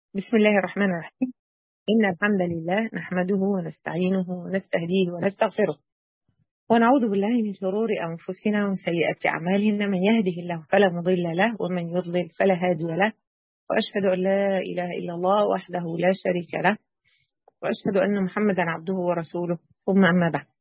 بسم الله الرحمن الرحيم إن الحمد لله نحمده ونستعينه ونستهديه ونستغفره ونعوذ بالله من شرور أنفسنا ومن سيئات أعمالنا من يهده الله فلا مضل له ومن يضلل فلا هادي له وأشهد أن لا إله إلا الله وحده لا شريك له وأشهد أن محمدا عبده ورسوله ثم أما بعد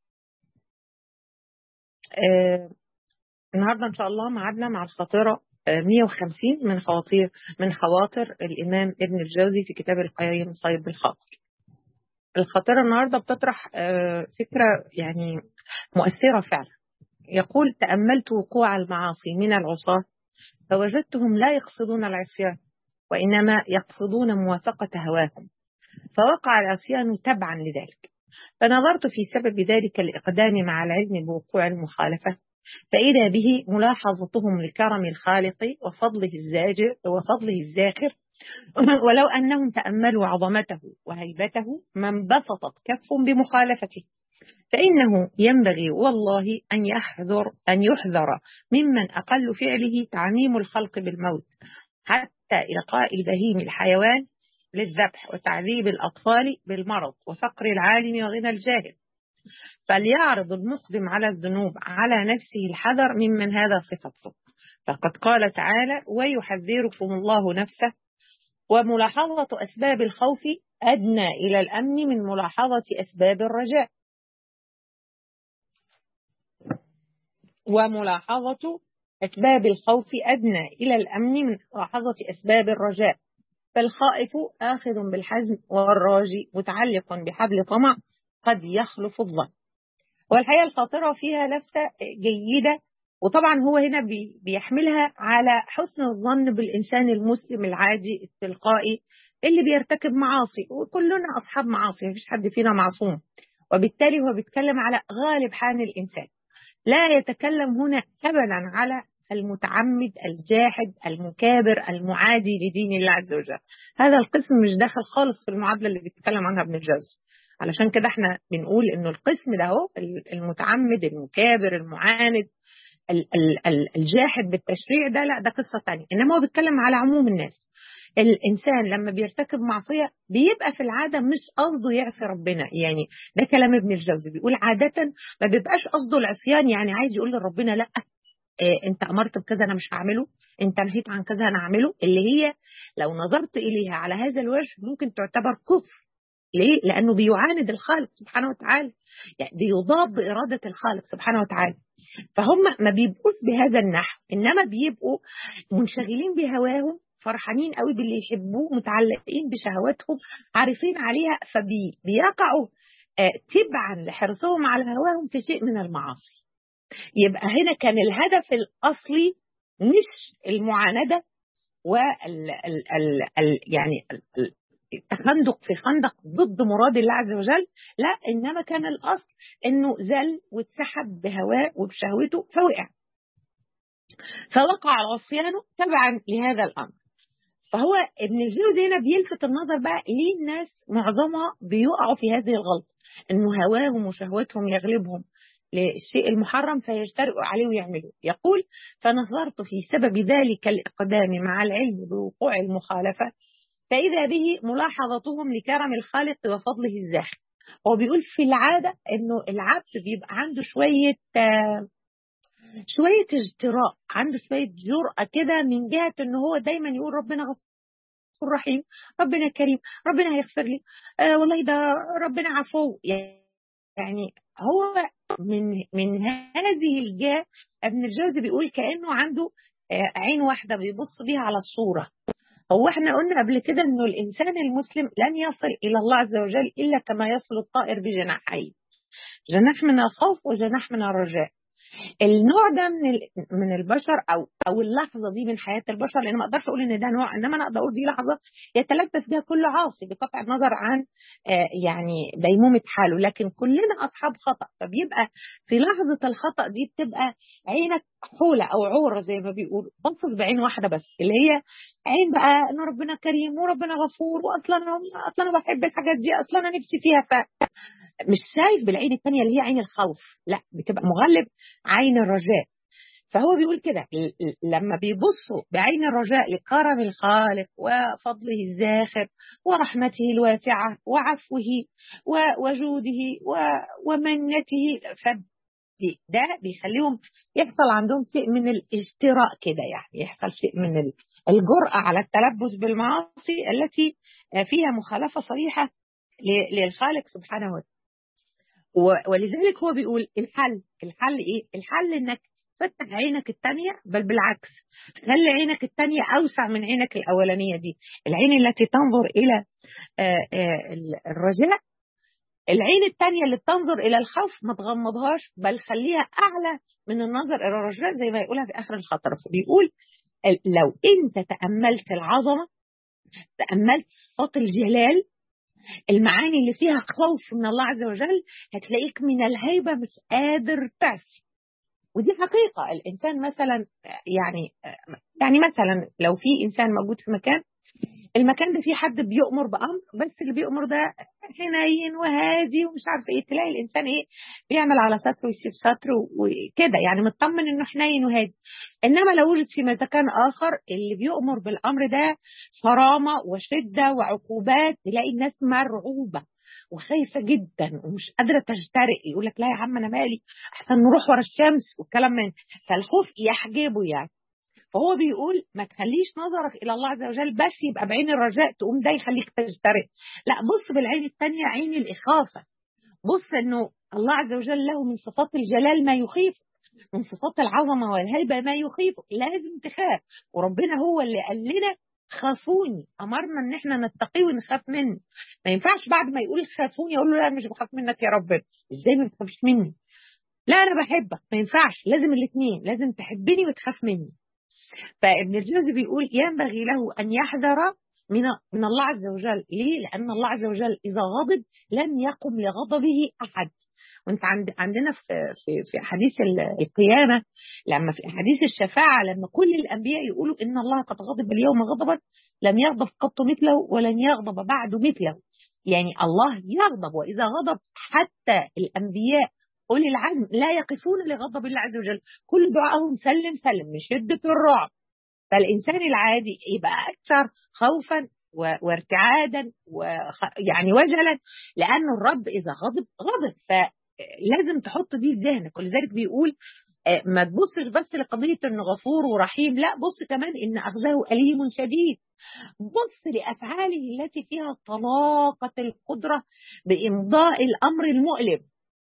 آه النهاردة إن شاء الله معادنا مع الخاطرة 150 من خواطر من خواطر الإمام ابن الجوزي في كتاب القيم صيد الخاطر. الخاطرة النهاردة بتطرح فكرة يعني مؤثرة فعلا. يقول تأملت وقوع المعاصي من العصاة فوجدتهم لا يقصدون العصيان وإنما يقصدون موافقة هواهم فوقع العصيان تبعا لذلك فنظرت في سبب ذلك الإقدام مع العلم بوقوع المخالفة فإذا به ملاحظتهم لكرم الخالق وفضله الزاجر وفضله الزاخر ولو أنهم تأملوا عظمته وهيبته ما انبسطت كف بمخالفته فإنه ينبغي والله أن يحذر أن يحذر ممن أقل فعله تعميم الخلق بالموت حتى إلقاء البهيم الحيوان للذبح وتعذيب الأطفال بالمرض وفقر العالم وغنى الجاهل فليعرض المقدم على الذنوب على نفسه الحذر ممن هذا صفته فقد قال تعالى ويحذركم الله نفسه وملاحظة أسباب الخوف أدنى إلى الأمن من ملاحظة أسباب الرجاء وملاحظة أسباب الخوف أدنى إلى الأمن من ملاحظة أسباب الرجاء فالخائف آخذ بالحزم والراجي متعلق بحبل طمع قد يخلف الظن والحقيقة الخاطرة فيها لفتة جيدة وطبعا هو هنا بيحملها على حسن الظن بالإنسان المسلم العادي التلقائي اللي بيرتكب معاصي وكلنا أصحاب معاصي مفيش حد فينا معصوم وبالتالي هو بيتكلم على غالب حال الإنسان لا يتكلم هنا أبدا على المتعمد الجاحد المكابر المعادي لدين الله عز وجل هذا القسم مش داخل خالص في المعادلة اللي بيتكلم عنها ابن الجوزي علشان كده احنا بنقول انه القسم ده هو المتعمد المكابر المعاند الجاحد بالتشريع ده لا ده قصة تانية انما هو بيتكلم على عموم الناس الانسان لما بيرتكب معصيه بيبقى في العاده مش قصده يعصي ربنا يعني ده كلام ابن الجوزي بيقول عاده ما بيبقاش قصده العصيان يعني عايز يقول لربنا لا إيه انت امرت بكذا انا مش هعمله انت نهيت عن كذا انا هعمله اللي هي لو نظرت اليها على هذا الوجه ممكن تعتبر كفر ليه؟ لأنه بيعاند الخالق سبحانه وتعالى يعني بيضاد إرادة الخالق سبحانه وتعالى فهم ما بيبقوش بهذا النحو إنما بيبقوا منشغلين بهواهم فرحانين قوي باللي يحبوه متعلقين بشهواتهم عارفين عليها فبيقعوا تبعا لحرصهم على هواهم في شيء من المعاصي يبقى هنا كان الهدف الأصلي مش المعاندة وال ال ال ال يعني ال التخندق في خندق ضد مراد الله عز وجل لا إنما كان الأصل أنه زل واتسحب بهواه وبشهوته فوقع فوقع العصيان تبعا لهذا الأمر فهو ابن الجوزي هنا بيلفت النظر بقى ليه الناس معظمها بيقعوا في هذه الغلطة انه هواهم وشهوتهم يغلبهم للشيء المحرم فيجترئوا عليه ويعملوه يقول فنظرت في سبب ذلك الإقدام مع العلم بوقوع المخالفة فإذا به ملاحظتهم لكرم الخالق وفضله الزاخر هو بيقول في العادة انه العبد بيبقى عنده شوية شوية اجتراء عنده شوية جرأة كده من جهة ان هو دايما يقول ربنا غفور رحيم ربنا كريم ربنا هيغفر لي آه والله ده ربنا عفو يعني هو من من هذه الجهة ابن الجوزي بيقول كأنه عنده آه عين واحدة بيبص بيها على الصورة هو احنا قلنا قبل كده انه الانسان المسلم لن يصل الى الله عز وجل الا كما يصل الطائر بجناحين جناح من الخوف وجناح من الرجاء النوع ده من من البشر او او اللحظه دي من حياه البشر لان ما اقدرش اقول ان ده نوع انما انا اقدر اقول دي لحظه يتلبس بها كل عاصي بقطع النظر عن آه يعني ديمومه حاله لكن كلنا اصحاب خطا فبيبقى في لحظه الخطا دي بتبقى عينك حوله او عوره زي ما بيقولوا بصص بعين واحده بس اللي هي عين بقى ان ربنا كريم وربنا غفور واصلا انا اصلا انا بحب الحاجات دي اصلا انا نفسي فيها ف مش شايف بالعين الثانيه اللي هي عين الخوف لا بتبقى مغلب عين الرجاء فهو بيقول كده لما بيبصوا بعين الرجاء لكرم الخالق وفضله الزاخر ورحمته الواسعة وعفوه وجوده ومنته ده بيخليهم يحصل عندهم شيء من الاجتراء كده يعني يحصل شيء من الجرأة على التلبس بالمعاصي التي فيها مخالفة صريحة للخالق سبحانه وتعالى ولذلك هو بيقول الحل الحل ايه الحل انك فتح عينك الثانية بل بالعكس خلي عينك الثانية أوسع من عينك الأولانية دي العين التي تنظر إلى الرجاء العين الثانية اللي بتنظر إلى الخوف ما تغمضهاش بل خليها أعلى من النظر إلى الرجاء زي ما يقولها في آخر الخطر فبيقول لو أنت تأملت العظمة تأملت صفات الجلال المعاني اللي فيها خوف من الله عز وجل هتلاقيك من الهيبة مش قادر تعصي ودي حقيقة الإنسان مثلا يعني يعني مثلا لو في إنسان موجود في مكان المكان ده فيه حد بيؤمر بأمر بس اللي بيؤمر ده حنين وهادي ومش عارف ايه تلاقي الانسان ايه بيعمل على سطر ويسيب سطر وكده يعني مطمن انه حنين وهادي انما لو وجد في مكان اخر اللي بيؤمر بالامر ده صرامه وشده وعقوبات تلاقي الناس مرعوبه وخايفه جدا ومش قادره تجترئ يقول لك لا يا عم انا مالي احسن نروح ورا الشمس والكلام من فالخوف يحجبه يعني فهو بيقول ما تخليش نظرك الى الله عز وجل بس يبقى بعين الرجاء تقوم ده يخليك تجترئ لا بص بالعين الثانيه عين الاخافه بص انه الله عز وجل له من صفات الجلال ما يخيف من صفات العظمه والهيبه ما يخيف لازم تخاف وربنا هو اللي قال لنا خافوني امرنا ان احنا نتقي ونخاف منه ما ينفعش بعد ما يقول خافوني اقول له لا مش بخاف منك يا رب ازاي ما بتخافش مني لا انا بحبك ما ينفعش لازم الاثنين لازم تحبني وتخاف مني فابن الجوزي بيقول ينبغي له ان يحذر من من الله عز وجل ليه لان الله عز وجل اذا غضب لم يقم لغضبه احد وانت عند عندنا في في في احاديث القيامه لما في احاديث الشفاعه لما كل الانبياء يقولوا ان الله قد غضب اليوم غضبا لم يغضب قط مثله ولن يغضب بعد مثله يعني الله يغضب واذا غضب حتى الانبياء أولي العزم لا يقفون لغضب الله عز وجل كل دعائهم سلم سلم من شدة الرعب فالإنسان العادي يبقى أكثر خوفا وارتعادا ويعني وجلا لأن الرب إذا غضب غضب فلازم تحط دي في ذهنك ولذلك بيقول ما تبصش بس لقضية إنه غفور ورحيم لا بص كمان إن أخذه أليم شديد بص لأفعاله التي فيها طلاقة القدرة بإمضاء الأمر المؤلم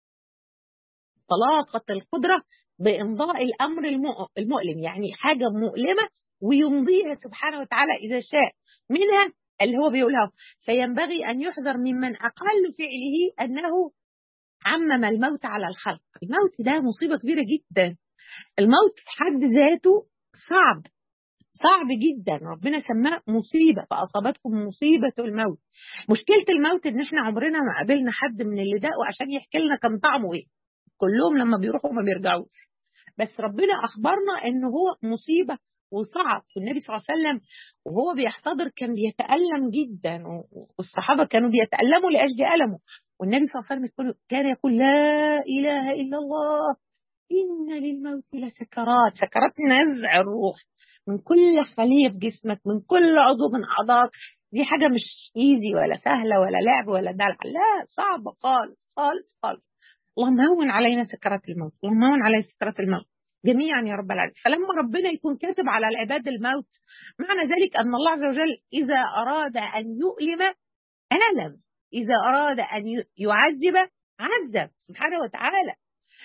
طلاقة القدرة بإمضاء الأمر المؤلم يعني حاجة مؤلمة ويمضيها سبحانه وتعالى إذا شاء منها اللي هو بيقولها فينبغي أن يحذر ممن أقل فعله أنه عمم الموت على الخلق الموت ده مصيبة كبيرة جدا الموت في حد ذاته صعب صعب جدا ربنا سماه مصيبة فأصابتكم مصيبة الموت مشكلة الموت إن إحنا عمرنا ما قابلنا حد من اللي دقوا عشان يحكي لنا كان طعمه إيه كلهم لما بيروحوا ما بيرجعوش بس ربنا أخبرنا إن هو مصيبة وصعب والنبي صلى الله عليه وسلم وهو بيحتضر كان بيتألم جدا والصحابة كانوا بيتألموا لأجل ألمه والنبي صلى الله عليه وسلم كان يقول لا إله إلا الله إن للموت لسكرات سكرات نزع الروح من كل خلية في جسمك من كل عضو من أعضائك دي حاجة مش ايزي ولا سهلة ولا لعب ولا دلع لا صعبة خالص خالص خالص اللهم هون علينا سكرات الموت اللهم هون علينا سكرات الموت جميعا يا رب العالمين فلما ربنا يكون كاتب على العباد الموت معنى ذلك أن الله عز وجل إذا أراد أن يؤلم ألم إذا أراد أن يعذب عذب سبحانه وتعالى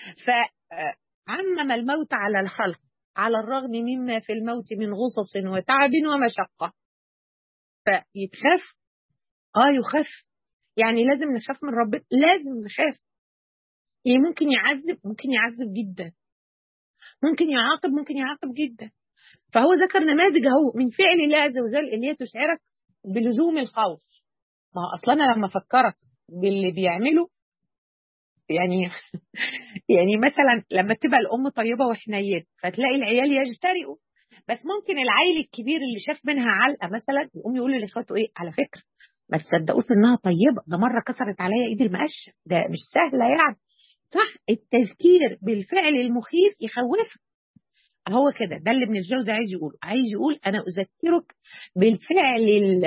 فعمم الموت على الخلق على الرغم مما في الموت من غصص وتعب ومشقة فيتخاف اه يخاف يعني لازم نخاف من ربنا لازم نخاف يعني ممكن يعذب ممكن يعذب جدا ممكن يعاقب ممكن يعاقب جدا فهو ذكر نماذج اهو من فعل الله عز وجل اللي هي تشعرك بلزوم الخوف ما هو اصلا انا لما افكرك باللي بيعمله يعني يعني مثلا لما تبقى الام طيبه وحنينه فتلاقي العيال يجترئوا بس ممكن العيل الكبير اللي شاف منها علقه مثلا يقوم يقول لاخواته ايه على فكره ما تصدقوش انها طيبه ده مره كسرت عليا ايد المقشه ده مش سهله يعني صح التذكير بالفعل المخيف يخوفك هو كده ده اللي ابن الجوزي عايز يقوله عايز يقول انا اذكرك بالفعل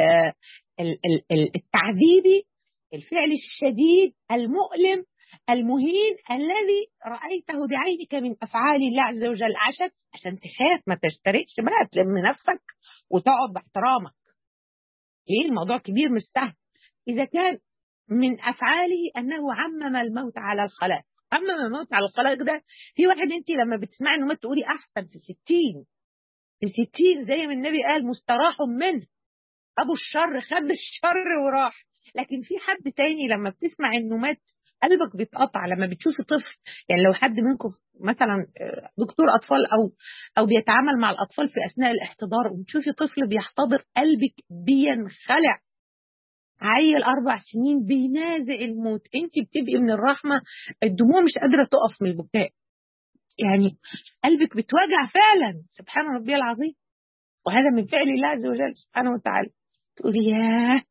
التعذيبي الفعل الشديد المؤلم المهين الذي رأيته بعينك من أفعال الله عز وجل عشان عشان تخاف ما تشتركش بقى تلم نفسك وتقعد باحترامك ليه الموضوع كبير مش سهل إذا كان من أفعاله أنه عمم الموت على الخلائق عمم الموت على الخلائق ده في واحد أنت لما بتسمعي إنه تقولي أحسن في ستين في ستين زي ما النبي قال مستراح منه أبو الشر خد الشر وراح لكن في حد تاني لما بتسمع إنه مات قلبك بيتقطع لما بتشوفي طفل يعني لو حد منكم مثلا دكتور اطفال او او بيتعامل مع الاطفال في اثناء الاحتضار وتشوفي طفل بيحتضر قلبك بينخلع عيل اربع سنين بينازع الموت انت بتبقي من الرحمه الدموع مش قادره تقف من البكاء يعني قلبك بتوجع فعلا سبحان ربي العظيم وهذا من فعل الله عز وجل سبحانه وتعالى تقولي ياه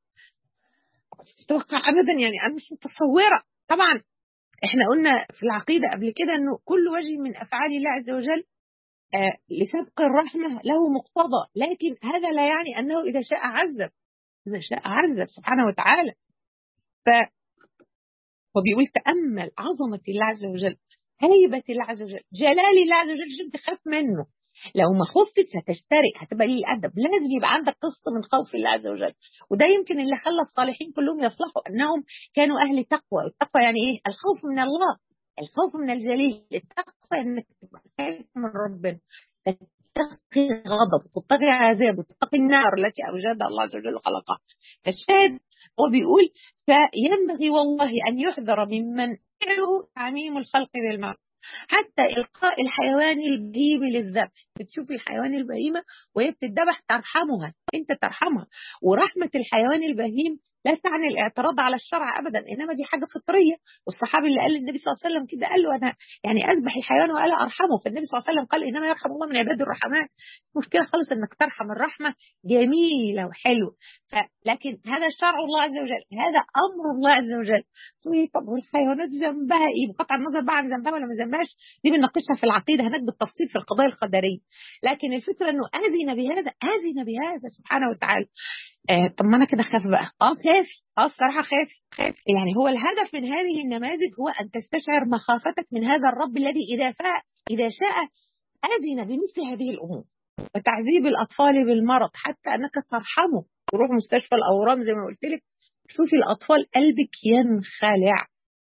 تتوقع ابدا يعني انا مش متصوره طبعا احنا قلنا في العقيده قبل كده انه كل وجه من افعال الله عز وجل آه لسبق الرحمه له مقتضى لكن هذا لا يعني انه اذا شاء عذب اذا شاء عذب سبحانه وتعالى ف وبيقول تامل عظمه الله عز وجل هيبه الله عز وجل جلال الله عز وجل عشان تخاف منه لو ما خفتش هتشترك هتبقى ليه الادب لازم يبقى عندك قسط من خوف الله عز وجل وده يمكن اللي خلى الصالحين كلهم يصلحوا انهم كانوا اهل تقوى التقوى يعني ايه الخوف من الله الخوف من الجليل التقوى انك تبقى خايف من ربنا تتقي غضب تتقي عذابه تتقي النار التي اوجدها الله عز وجل وخلقها الشاهد هو بيقول فينبغي والله ان يحذر ممن فعله تعميم الخلق بالموت حتى إلقاء الحيوان البهيمي للذبح بتشوفي الحيوان البهيمة وهي بتتذبح ترحمها أنت ترحمها ورحمة الحيوان البهيم لا تعني الاعتراض على الشرع ابدا انما دي حاجه فطريه والصحابي اللي قال للنبي صلى الله عليه وسلم كده قال له انا يعني اذبح الحيوان والا ارحمه فالنبي صلى الله عليه وسلم قال انما يرحم الله من عباد الرحمن مشكله خالص انك ترحم الرحمه جميله وحلوه لكن هذا شرع الله عز وجل هذا امر الله عز وجل طب والحيوانات ذنبها ايه بقطع النظر بقى عن ذنبها ولا ما ذنبهاش دي بنناقشها في العقيده هناك بالتفصيل في القضايا القدريه لكن الفكره انه اذن بهذا اذن بهذا سبحانه وتعالى آه طب ما انا كده خاف بقى اه خاف اه الصراحه خاف خاف يعني هو الهدف من هذه النماذج هو ان تستشعر مخافتك من هذا الرب الذي اذا فاء اذا شاء اذن بمثل هذه الامور وتعذيب الاطفال بالمرض حتى انك ترحمه تروح مستشفى الاورام زي ما قلت لك تشوفي الاطفال قلبك ينخلع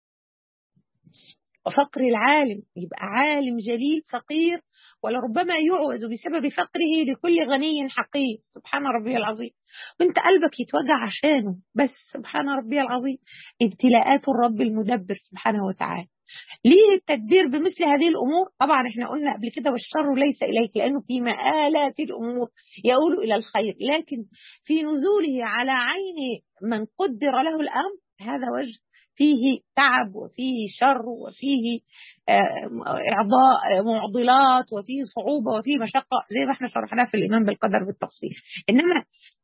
وفقر العالم يبقى عالم جليل فقير ولربما يعوز بسبب فقره لكل غني حقير سبحان ربي العظيم وانت قلبك يتوجع عشانه بس سبحان ربي العظيم ابتلاءات الرب المدبر سبحانه وتعالى ليه التدبير بمثل هذه الامور طبعا احنا قلنا قبل كده والشر ليس اليك لانه في مآلات الامور يؤول الى الخير لكن في نزوله على عين من قدر له الامر هذا وجه فيه تعب وفيه شر وفيه إعضاء معضلات وفيه صعوبة وفيه مشقة زي ما احنا شرحناه في الإيمان بالقدر بالتفصيل إنما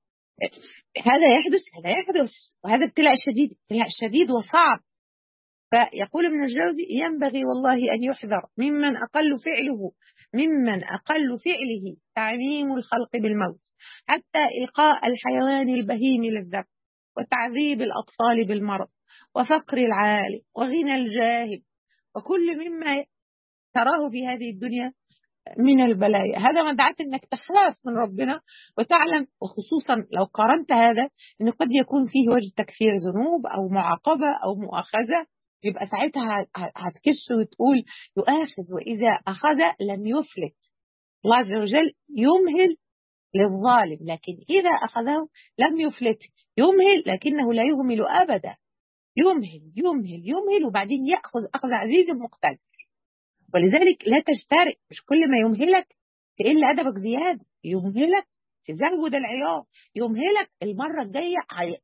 هذا يحدث هذا يحدث وهذا ابتلاء شديد ابتلاء شديد وصعب فيقول ابن الجوزي ينبغي والله أن يحذر ممن أقل فعله ممن أقل فعله تعميم الخلق بالموت حتى إلقاء الحيوان البهيم للذبح وتعذيب الأطفال بالمرض وفقر العالم وغنى الجاهل وكل مما تراه في هذه الدنيا من البلايا هذا ما دعت انك تخاف من ربنا وتعلم وخصوصا لو قارنت هذا ان قد يكون فيه وجه تكفير ذنوب او معاقبه او مؤاخذه يبقى ساعتها هتكش وتقول يؤاخذ واذا اخذ لم يفلت الله عز وجل يمهل للظالم لكن اذا اخذه لم يفلت يمهل لكنه لا يهمل ابدا يمهل يمهل يمهل وبعدين ياخذ اخذ عزيز مقتدر ولذلك لا تشترك مش كل ما يمهلك تقل ادبك زياده يمهلك تزود العيار يمهلك المره الجايه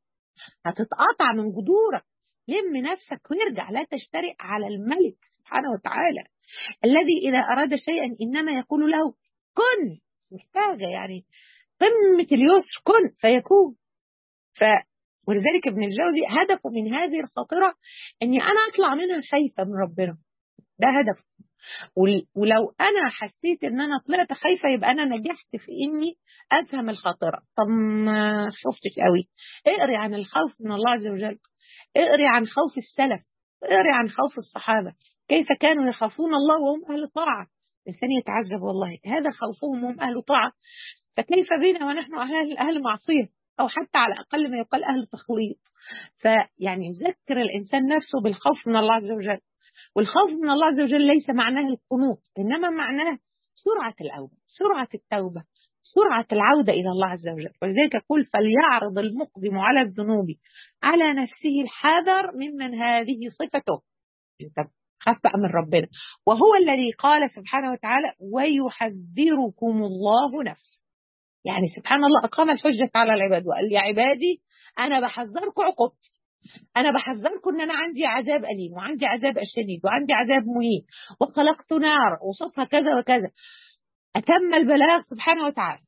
هتتقطع من جذورك لم نفسك وارجع لا تشترك على الملك سبحانه وتعالى الذي اذا اراد شيئا انما يقول له كن محتاجه يعني قمه اليسر كن فيكون ف ولذلك ابن الجوزي هدفه من هذه الخاطرة أني أنا أطلع منها خايفة من ربنا ده هدفه ولو انا حسيت ان انا طلعت خايفه يبقى انا نجحت في اني افهم الخاطره طب ما شفتش قوي اقري عن الخوف من الله عز وجل اقري عن خوف السلف اقري عن خوف الصحابه كيف كانوا يخافون الله وهم اهل طاعه الانسان يتعجب والله هذا خوفهم وهم اهل طاعه فكيف بنا ونحن اهل اهل معصيه او حتى على اقل ما يقال اهل تخليط فيعني يذكر الانسان نفسه بالخوف من الله عز وجل والخوف من الله عز وجل ليس معناه القنوط إنما معناه سرعة الأوبة سرعة التوبة سرعة العودة إلى الله عز وجل ولذلك يقول فليعرض المقدم على الذنوب على نفسه الحذر ممن هذه صفته انت خاف بقى من ربنا وهو الذي قال سبحانه وتعالى ويحذركم الله نفسه يعني سبحان الله أقام الحجة على العباد وقال يا عبادي أنا بحذركم عقوبتي أنا بحذركم إن أنا عندي عذاب أليم وعندي عذاب شديد وعندي عذاب مهين وخلقت نار وصفها كذا وكذا أتم البلاغ سبحانه وتعالى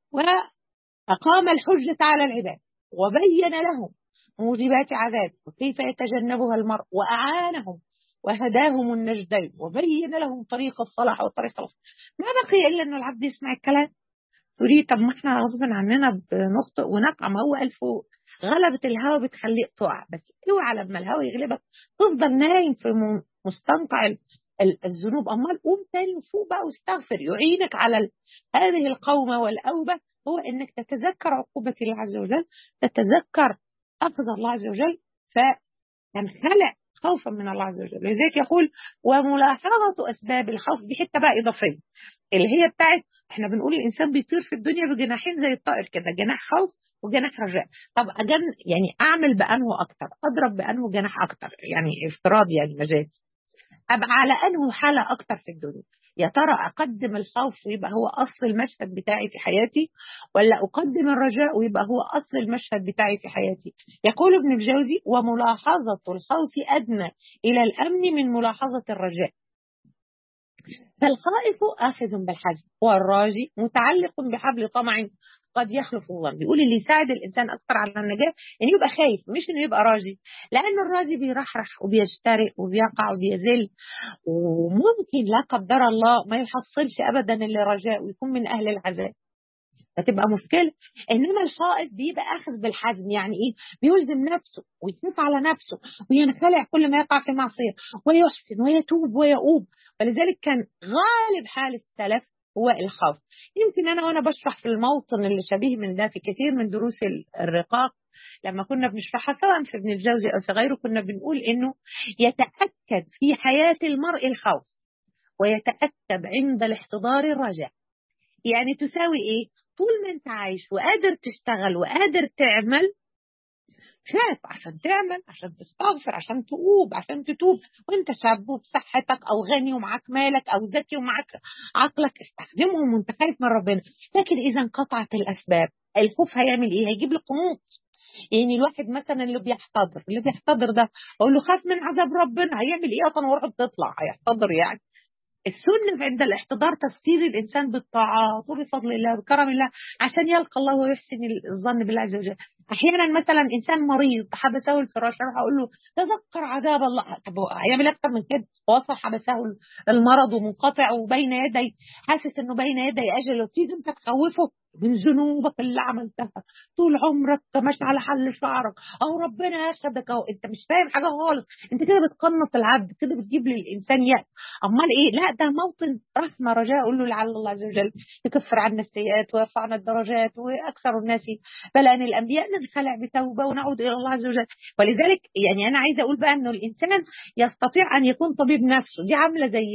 وأقام الحجة على العباد وبين لهم موجبات عذاب وكيف يتجنبها المرء وأعانهم وهداهم النجدين وبين لهم طريق الصلاح وطريق الخير ما بقي إلا أن العبد يسمع الكلام تريد طب ما احنا غصب عننا بنخطئ ونقع ما هو ألف غلبة الهوى بتخليك تقع بس اوعى لما الهوى يغلبك تفضل نايم في مستنقع الذنوب امال قوم تاني وفوق بقى واستغفر يعينك على هذه القومة والأوبة هو انك تتذكر عقوبة الله عز وجل تتذكر أخذ الله عز وجل فتنخلع خوفا من الله عز وجل لذلك يقول وملاحظة أسباب الخوف دي حتة بقى إضافية اللي هي بتاعت احنا بنقول الإنسان بيطير في الدنيا بجناحين زي الطائر كده جناح خوف وجناح رجاء طب أجن يعني أعمل بأنه أكتر أضرب بأنه جناح أكتر يعني افتراض يعني مجاز أبقى على أنه حالة أكتر في الدنيا يا ترى أقدم الخوف ويبقى هو أصل المشهد بتاعي في حياتي ولا أقدم الرجاء ويبقى هو أصل المشهد بتاعي في حياتي يقول ابن الجوزي وملاحظة الخوف أدنى إلى الأمن من ملاحظة الرجاء فالخائف آخذ بالحزم والراجي متعلق بحبل طمع قد يخلف الظن بيقول اللي يساعد الانسان اكثر على النجاه انه يبقى خايف مش انه يبقى راجي لان الراجي بيرحرح وبيجترئ وبيقع وبيذل وممكن لا قدر الله ما يحصلش ابدا اللي رجاء ويكون من اهل العذاب فتبقى مشكله انما الخائف بيبقى اخذ بالحزم يعني ايه بيلزم نفسه ويخاف على نفسه وينخلع كل ما يقع في معصيه ويحسن ويتوب ويؤوب ولذلك كان غالب حال السلف هو الخوف يمكن أنا وأنا بشرح في الموطن اللي شبيه من ده في كثير من دروس الرقاق لما كنا بنشرحها سواء في ابن الجوزي أو في غيره كنا بنقول إنه يتأكد في حياة المرء الخوف ويتأكد عند الاحتضار الرجاء يعني تساوي إيه؟ طول ما أنت عايش وقادر تشتغل وقادر تعمل خاف عشان تعمل عشان تستغفر عشان تقوب عشان تتوب وانت شاب وبصحتك او غني ومعاك مالك او ذكي ومعاك عقلك استخدمهم وانت خايف من ربنا لكن اذا انقطعت الاسباب الخوف هيعمل ايه هيجيب لك قنوط يعني الواحد مثلا اللي بيحتضر اللي بيحتضر ده اقول له خاف من عذاب ربنا هيعمل ايه اصلا وروح تطلع هيحتضر يعني السنة عند الاحتضار تفسير الإنسان بالطاعات وبفضل الله بكرم الله عشان يلقى الله ويحسن الظن بالله عز وجل أحيانا مثلا إنسان مريض حبسه الفراش أروح أقول له تذكر عذاب الله طب هيعمل أكتر من كده وصل حبسه المرض ومنقطع وبين يدي حاسس إنه بين يدي أجل وتيجي أنت تخوفه من ذنوبك اللي عملتها طول عمرك ماشي على حل شعرك او ربنا ياخدك او انت مش فاهم حاجه خالص انت كده بتقنط العبد كده بتجيب للانسان ياس امال ايه لا ده موطن رحمه رجاء قول له لعل الله عز وجل يكفر عنا السيئات ويرفعنا الدرجات واكثر الناس بلاء الانبياء ننخلع بتوبه ونعود الى الله عز وجل ولذلك يعني انا عايزه اقول بقى انه الانسان يستطيع ان يكون طبيب نفسه دي عامله زي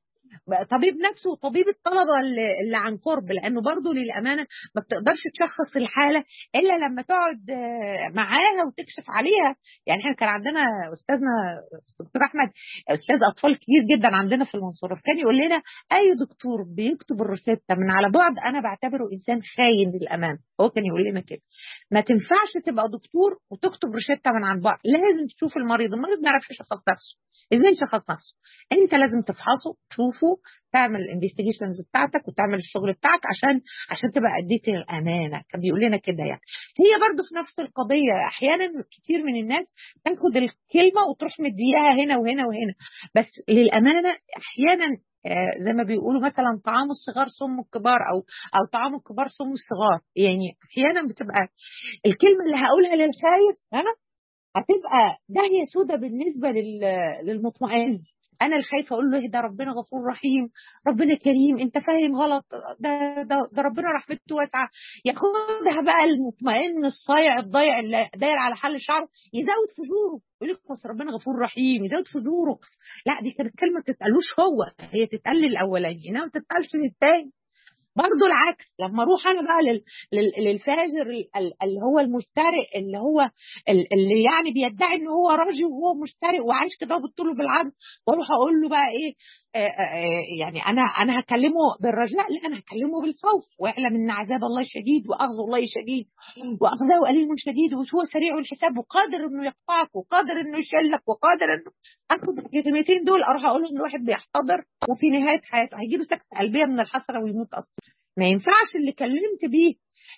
طبيب نفسه وطبيب الطلبه اللي, اللي عن قرب لانه برضه للامانه ما بتقدرش تشخص الحاله الا لما تقعد معاها وتكشف عليها يعني احنا كان عندنا استاذنا دكتور احمد استاذ اطفال كتير جدا عندنا في المنصوره فكان يقول لنا اي دكتور بيكتب الروشته من على بعد انا بعتبره انسان خاين للامانه هو كان يقول لنا كده ما تنفعش تبقى دكتور وتكتب روشته من عن بعد لازم تشوف المريض المريض ما يعرفش يشخص نفسه ازاي يشخص نفسه انت لازم تفحصه تشوفه تعمل الانفستيجيشنز بتاعتك وتعمل الشغل بتاعك عشان عشان تبقى اديت الامانه كان بيقول لنا كده يعني هي برضو في نفس القضيه احيانا كتير من الناس تاخد الكلمه وتروح مديها هنا وهنا وهنا بس للامانه احيانا زي ما بيقولوا مثلا طعام الصغار سم الكبار او او طعام الكبار سم الصغار يعني احيانا بتبقى الكلمه اللي هقولها للخايف ها هتبقى داهيه سودة بالنسبه للمطمئن انا الخايفه اقول له ده ربنا غفور رحيم ربنا كريم انت فاهم غلط ده ده, ده ربنا رحمته واسعه ياخدها بقى المطمئن الصايع الضايع اللي داير على حل شعره يزود في زوره يقول لك بس ربنا غفور رحيم يزود في زوره لا دي كانت كلمه ما تتقالوش هو هي تتقال للاولاني انما ما تتقالش للتاني برضه العكس لما اروح انا بقى لل... لل... للفاجر اللي هو المشترق اللي هو اللي يعني بيدعي ان هو راجل وهو مشترق وعايش كده وبتطله بالعدل واروح اقول له بقى ايه آآ آآ يعني انا انا هكلمه بالرجاء لا انا هكلمه بالخوف واعلم ان عذاب الله شديد واخذ الله شديد واخذه قليل شديد وهو سريع الحساب وقادر انه يقطعك وقادر انه يشلك وقادر انه اخد الكلمتين دول اروح اقول لهم الواحد بيحتضر وفي نهايه حياته هيجي له سكته قلبيه من الحسره ويموت اصلا ما ينفعش اللي كلمت بيه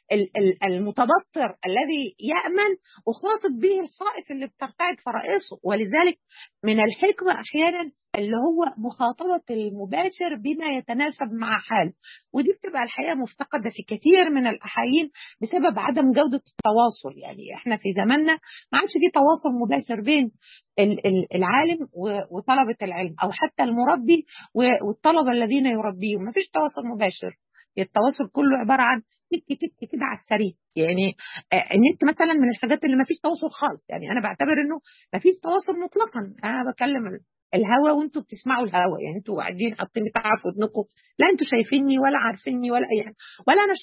المتبطر الذي يأمن وخاطب به الخائف اللي بترتعد فرائصه ولذلك من الحكمة أحيانا اللي هو مخاطبة المباشر بما يتناسب مع حاله ودي بتبقى الحقيقة مفتقدة في كثير من الأحايين بسبب عدم جودة التواصل يعني احنا في زماننا ما عادش في تواصل مباشر بين العالم وطلبة العلم أو حتى المربي والطلبة الذين يربيهم ما فيش تواصل مباشر التواصل كله عباره عن تك تك كده على السريع يعني النت مثلا من الحاجات اللي ما فيش تواصل خالص يعني انا بعتبر انه ما فيش تواصل مطلقا انا بكلم الهوا وانتوا بتسمعوا الهوا يعني انتوا قاعدين حاطين بتاع في ودنكم لا انتوا شايفيني ولا عارفيني ولا اي حاجه ولا انا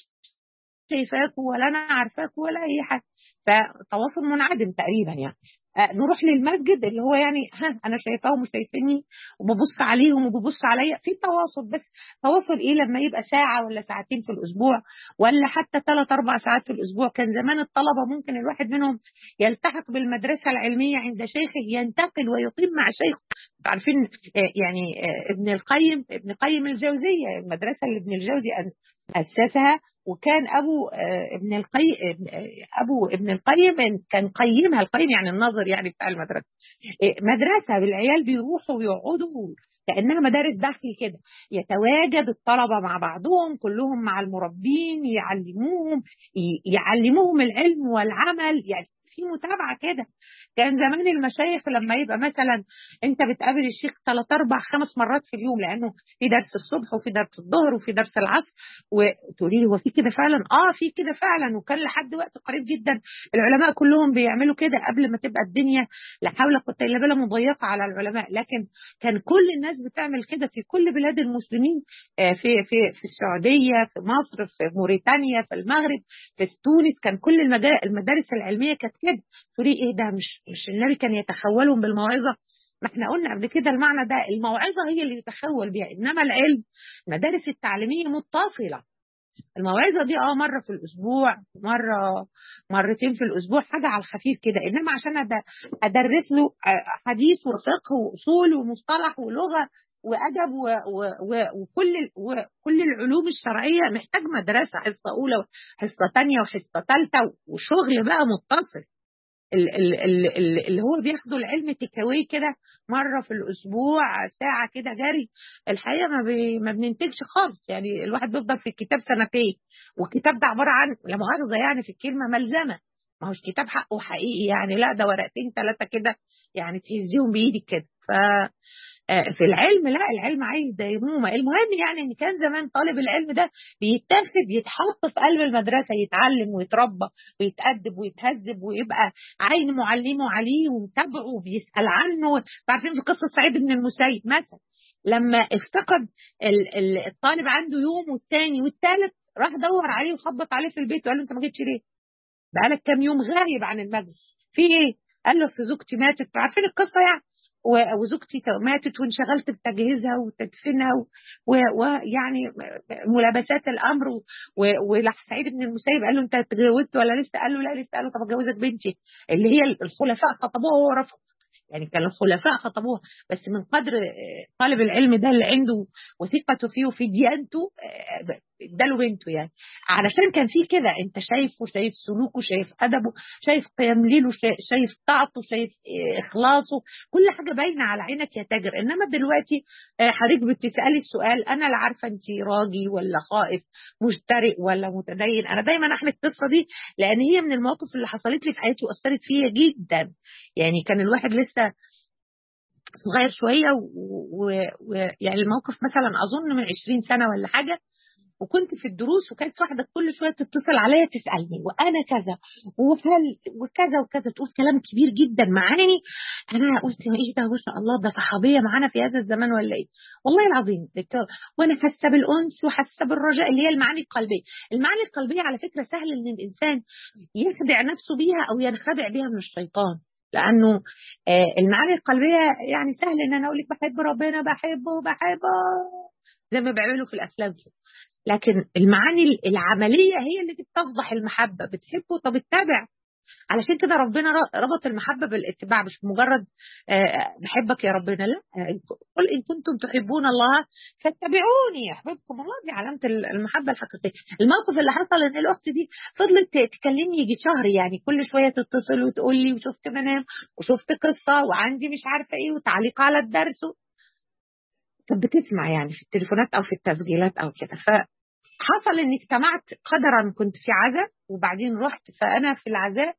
شايفاكم ولا انا عارفاكم ولا اي حاجه فتواصل منعدم تقريبا يعني نروح للمسجد اللي هو يعني ها انا شايفاهم وشايفيني وببص عليهم وببص عليا في تواصل بس تواصل ايه لما يبقى ساعه ولا ساعتين في الاسبوع ولا حتى ثلاث اربع ساعات في الاسبوع كان زمان الطلبه ممكن الواحد منهم يلتحق بالمدرسه العلميه عند شيخه ينتقل ويقيم مع شيخه عارفين يعني ابن القيم ابن قيم الجوزيه المدرسه اللي ابن الجوزي اسسها وكان ابو ابن القيم ابو ابن القيم كان قيمها القيم يعني الناظر يعني بتاع المدرسه مدرسه بالعيال بيروحوا ويقعدوا كانها مدارس داخل كده يتواجد الطلبه مع بعضهم كلهم مع المربين يعلموهم يعلموهم العلم والعمل يعني في متابعه كده كان زمان المشايخ لما يبقى مثلا انت بتقابل الشيخ ثلاث اربع خمس مرات في اليوم لانه في درس الصبح وفي درس الظهر وفي درس العصر وتقولي لي هو في كده فعلا اه في كده فعلا وكان لحد وقت قريب جدا العلماء كلهم بيعملوا كده قبل ما تبقى الدنيا لا حول ولا قوه الا بالله مضيقه على العلماء لكن كان كل الناس بتعمل كده في كل بلاد المسلمين في في في السعوديه في مصر في موريتانيا في المغرب في تونس كان كل المدارس العلميه كانت كده تقولي ايه ده مش مش النبي كان يتخولهم بالموعظه ما احنا قلنا قبل كده المعنى ده الموعظه هي اللي يتخول بها انما العلم المدارس التعليميه متصله الموعظه دي اه مره في الاسبوع مره مرتين في الاسبوع حاجه على الخفيف كده انما عشان ادرس له حديث وفقه واصول ومصطلح ولغه وادب و و و وكل وكل العلوم الشرعيه محتاج مدرسه حصه اولى وحصه ثانيه وحصه ثالثه وشغل بقى متصل اللي هو بياخدوا العلم تكاوي كده مره في الاسبوع ساعه كده جري الحقيقه ما, بي ما بننتجش خالص يعني الواحد بيفضل في الكتاب سنتين والكتاب ده عباره عن لا مؤاخذه يعني في الكلمه ملزمه ما هوش كتاب حقه حقيقي يعني لا ده ورقتين ثلاثه كده يعني تهزيهم بايدك كده ف في العلم لا العلم عايز ديمومة المهم يعني ان كان زمان طالب العلم ده بيتاخد يتحط في قلب المدرسة يتعلم ويتربى ويتأدب ويتهذب ويبقى عين معلمه عليه ومتابعه وبيسأل عنه عارفين في قصة سعيد بن المسيب مثلا لما افتقد الطالب عنده يوم والتاني والتالت راح دور عليه وخبط عليه في البيت وقال له انت ما جيتش ليه؟ بقالك كام يوم غايب عن المجلس في ايه؟ قال له اصل زوجتي ماتت عارفين القصه يعني وزوجتي ماتت وانشغلت بتجهيزها وتدفينها ويعني ملابسات الامر سعيد بن المسيب قال له انت اتجوزت ولا لسه؟ قال له لا لسه قال له طب اتجوزك بنتي اللي هي الخلفاء خطبوها وهو رفض يعني كان الخلفاء خطبوها بس من قدر طالب العلم ده اللي عنده وثقته فيه وفي ديانته اداله بنته يعني علشان كان في كده انت شايفه شايف سلوكه شايف ادبه شايف قيام ليله شايف طاعته شايف اخلاصه كل حاجه باينه على عينك يا تاجر انما دلوقتي حضرتك بتسالي السؤال انا لا عارفه انت راجي ولا خائف مجترئ ولا متدين انا دايما احمل القصه دي لان هي من المواقف اللي حصلت لي في حياتي واثرت فيا جدا يعني كان الواحد لسه صغير شويه ويعني و... و... يعني الموقف مثلا اظن من 20 سنه ولا حاجه وكنت في الدروس وكانت واحده كل شويه تتصل عليا تسالني وانا كذا وهل وكذا وكذا تقول كلام كبير جدا معاني انا قلت ايه ده ما شاء الله ده صحابيه معانا في هذا الزمان ولا ايه والله العظيم وانا حاسه بالانس وحاسه بالرجاء اللي هي المعاني القلبيه المعاني القلبيه على فكره سهل ان الانسان يخدع نفسه بيها او ينخدع بيها من الشيطان لانه المعاني القلبيه يعني سهل ان انا اقول لك بحب ربنا بحبه بحبه زي ما بيعملوا في الافلام كده لكن المعاني العمليه هي اللي بتفضح المحبه بتحبه طب اتبع علشان كده ربنا ربط المحبه بالاتباع مش مجرد بحبك يا ربنا لا قل ان كنتم تحبون الله فاتبعوني يحببكم الله دي علامه المحبه الحقيقيه الموقف اللي حصل ان الاخت دي فضلت تكلمني يجي شهر يعني كل شويه تتصل وتقول لي وشفت منام وشفت قصه وعندي مش عارفه ايه وتعليق على الدرس كانت بتسمع يعني في التليفونات او في التسجيلات او كده فحصل اني اجتمعت قدرا كنت في عزاء وبعدين رحت فانا في العزاء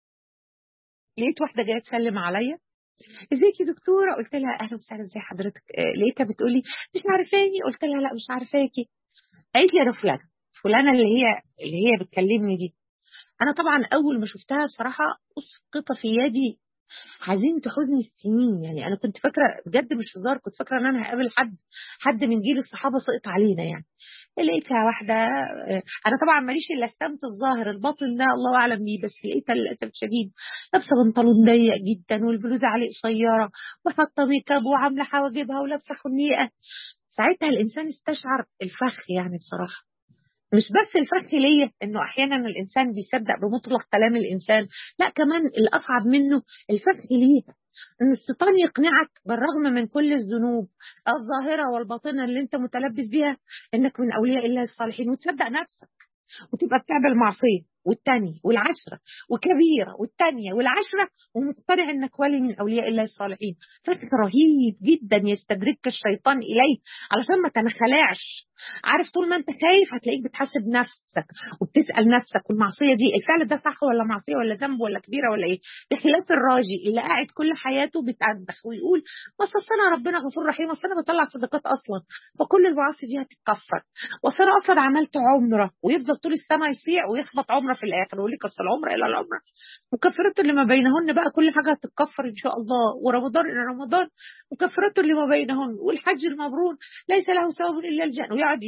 لقيت واحده جايه تسلم عليا ازيك يا دكتوره قلت لها اهلا وسهلا ازي حضرتك لقيتها بتقول لي مش عارفاني قلت لها لا مش عارفاكي قالت لي انا فلانه فلانه اللي هي اللي هي بتكلمني دي انا طبعا اول ما شفتها بصراحه اسقط في يدي حزنت حزن السنين يعني انا كنت فاكره بجد مش هزار كنت فاكره ان انا هقابل حد حد من جيل الصحابه سقط علينا يعني لقيتها واحده انا طبعا ماليش الا السمت الظاهر الباطن ده الله اعلم بيه بس لقيتها للاسف الشديد لابسه بنطلون ضيق جدا والبلوزه عليه قصيره وحاطه ميك اب وعامله حواجبها ولابسه خنيقه ساعتها الانسان استشعر الفخ يعني بصراحه مش بس الفخ ليا انه احيانا الانسان بيصدق بمطلق كلام الانسان لا كمان الاصعب منه الفخ ليها ان الشيطان يقنعك بالرغم من كل الذنوب الظاهره والباطنه اللي انت متلبس بيها انك من اولياء الله الصالحين وتصدق نفسك وتبقى بتعمل معصيه والتانية والعشرة وكبيرة والتانية والعشرة ومقتنع انك ولي من اولياء الله الصالحين فكر رهيب جدا يستدركك الشيطان اليه علشان ما تنخلعش عارف طول ما انت خايف هتلاقيك بتحاسب نفسك وبتسال نفسك والمعصيه دي الفعل ده صح ولا معصيه ولا ذنب ولا كبيره ولا ايه بخلاف الراجي اللي قاعد كل حياته بيتأدخ ويقول بس انا ربنا غفور رحيم اصل انا بطلع صدقات اصلا فكل المعاصي دي هتتكفر واصل انا اصلا عملت عمره ويفضل طول السنه يصيع ويخبط عمره في الاخر ويقول لك اصل العمره الى العمره مكفرات اللي ما بينهن بقى كل حاجه هتتكفر ان شاء الله ورمضان الى رمضان مكفرات اللي ما بينهن والحج المبرور ليس له ثواب الا الجنه ويقعد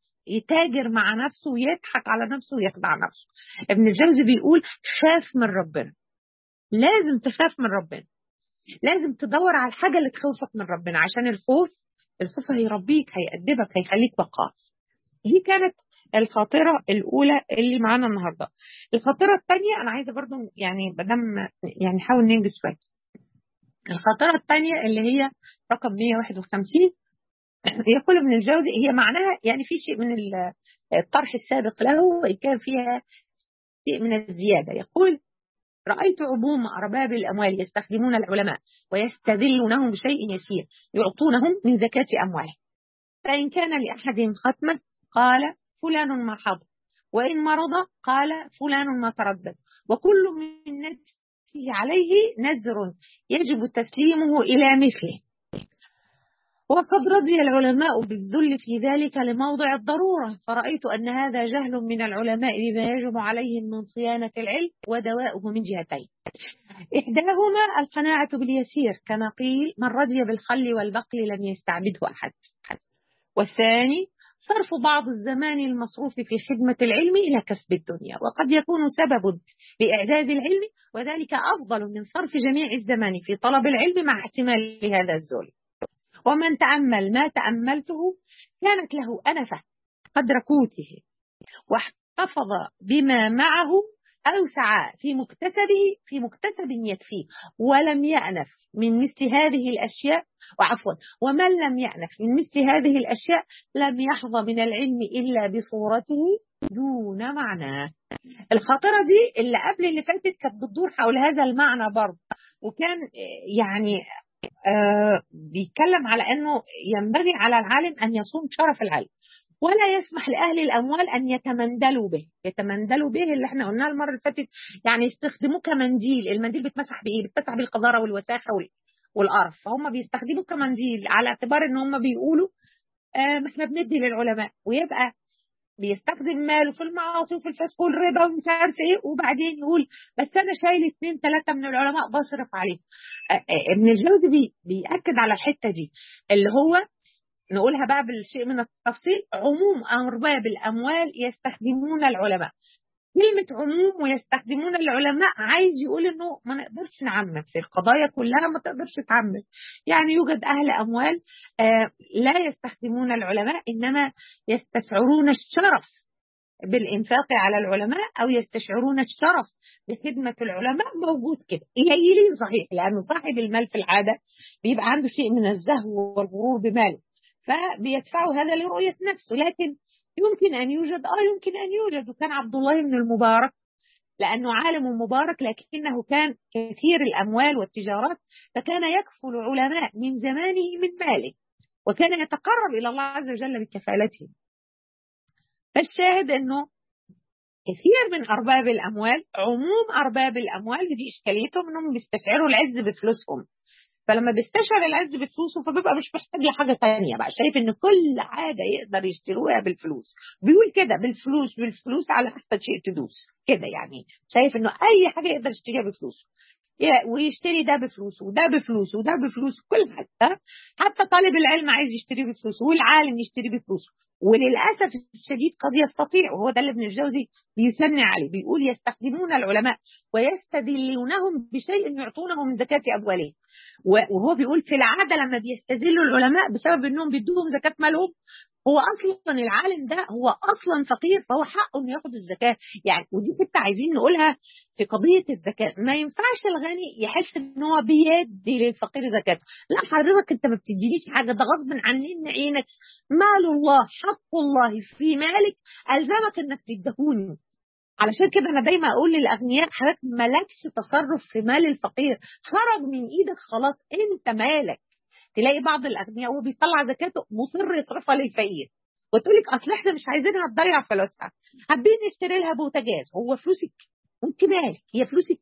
يتاجر مع نفسه ويضحك على نفسه ويخدع نفسه ابن الجوزي بيقول خاف من ربنا لازم تخاف من ربنا لازم تدور على الحاجة اللي تخوفك من ربنا عشان الخوف الخوف هيربيك هيأدبك هيخليك بقاء دي كانت الخاطرة الأولى اللي معانا النهاردة الخاطرة الثانية أنا عايزة برضو يعني بدم يعني نحاول ننجز شوية الخاطرة الثانية اللي هي رقم 151 يقول ابن الجوزي هي معناها يعني في شيء من الطرح السابق له وإن كان فيها شيء من الزيادة يقول رأيت عموم أرباب الأموال يستخدمون العلماء ويستذلونهم بشيء يسير يعطونهم من زكاة أموالهم فإن كان لأحدهم ختمة قال فلان ما حضر وإن مرض قال فلان ما تردد وكل من نفسه عليه نذر يجب تسليمه إلى مثله وقد رضي العلماء بالذل في ذلك لموضع الضرورة فرأيت أن هذا جهل من العلماء بما يجب عليهم من صيانة العلم ودواؤه من جهتين إحداهما القناعة باليسير كما قيل من رضي بالخل والبقل لم يستعبده أحد والثاني صرف بعض الزمان المصروف في خدمة العلم إلى كسب الدنيا وقد يكون سبب لإعزاز العلم وذلك أفضل من صرف جميع الزمان في طلب العلم مع احتمال هذا الذل ومن تأمل ما تأملته كانت له أنفة قدر قوته واحتفظ بما معه أوسع في مكتسبه في مكتسب يكفيه ولم يأنف من مثل هذه الأشياء وعفوا ومن لم يأنف من مثل هذه الأشياء لم يحظى من العلم إلا بصورته دون معناه الخاطرة دي اللي قبل اللي فاتت كانت بتدور حول هذا المعنى برضه وكان يعني آه بيتكلم على أنه ينبغي على العالم أن يصون شرف العلم ولا يسمح لأهل الأموال أن يتمندلوا به يتمندلوا به اللي احنا قلناه المرة اللي فاتت يعني يستخدموه كمنديل المنديل بيتمسح بإيه بيتمسح بالقذارة والوساخة والقرف فهم بيستخدموه كمنديل على اعتبار ان هم بيقولوا آه ما احنا بندي للعلماء ويبقى بيستخدم ماله في المعاصي وفي الفسق والربا ومش عارف ايه وبعدين يقول بس انا شايل اثنين ثلاثه من العلماء بصرف عليهم ابن الجوزي بي بيأكد على الحته دي اللي هو نقولها بقى بالشيء من التفصيل عموم أرباب الأموال يستخدمون العلماء كلمة عموم ويستخدمون العلماء عايز يقول انه ما نقدرش نعمم في القضايا كلها ما تقدرش تعمم يعني يوجد اهل اموال آه لا يستخدمون العلماء انما يستشعرون الشرف بالإنفاق على العلماء أو يستشعرون الشرف بخدمة العلماء موجود كده قليلين صحيح لأنه صاحب المال في العادة بيبقى عنده شيء من الزهو والغرور بماله فبيدفعوا هذا لرؤية نفسه لكن يمكن أن يوجد آه يمكن أن يوجد وكان عبد الله بن المبارك لأنه عالم مبارك لكنه كان كثير الأموال والتجارات فكان يكفل علماء من زمانه من ماله وكان يتقرب إلى الله عز وجل بكفالته فالشاهد أنه كثير من أرباب الأموال عموم أرباب الأموال دي إشكاليتهم أنهم بيستشعروا العز بفلوسهم فلما بيستشعر العز بفلوسه فبيبقى مش محتاج لحاجه ثانيه بقى شايف ان كل حاجه يقدر يشتروها بالفلوس بيقول كده بالفلوس بالفلوس على احسن شيء تدوس كده يعني شايف انه اي حاجه يقدر يشتريها بفلوسه ويشتري ده بفلوسه وده بفلوسه وده بفلوسه كل حاجه حتى طالب العلم عايز يشتري بفلوسه والعالم يشتري بفلوسه وللاسف الشديد قد يستطيع وهو ده اللي ابن الجوزي بيثني عليه بيقول يستخدمون العلماء ويستذلونهم بشيء يعطونه من زكاه اموالهم وهو بيقول في العاده لما بيستذلوا العلماء بسبب انهم بيدوهم زكاه مالهم هو اصلا العالم ده هو اصلا فقير فهو حقه انه ياخد الزكاه يعني ودي حته عايزين نقولها في قضيه الزكاه ما ينفعش الغني يحس ان هو بيدي للفقير زكاته لا حضرتك انت ما بتدينيش حاجه ده غصب عنين عينك مال الله حق الله في مالك الزمك انك تدهوني علشان كده انا دايما اقول للاغنياء حضرتك مالكش تصرف في مال الفقير خرج من ايدك خلاص انت مالك تلاقي بعض الاغنياء وهو بيطلع زكاته مصر يصرفها للفقير وتقول لك اصل احنا مش عايزينها تضيع فلوسها حابين نشتري لها بوتاجاز هو فلوسك وانت مالك هي فلوسك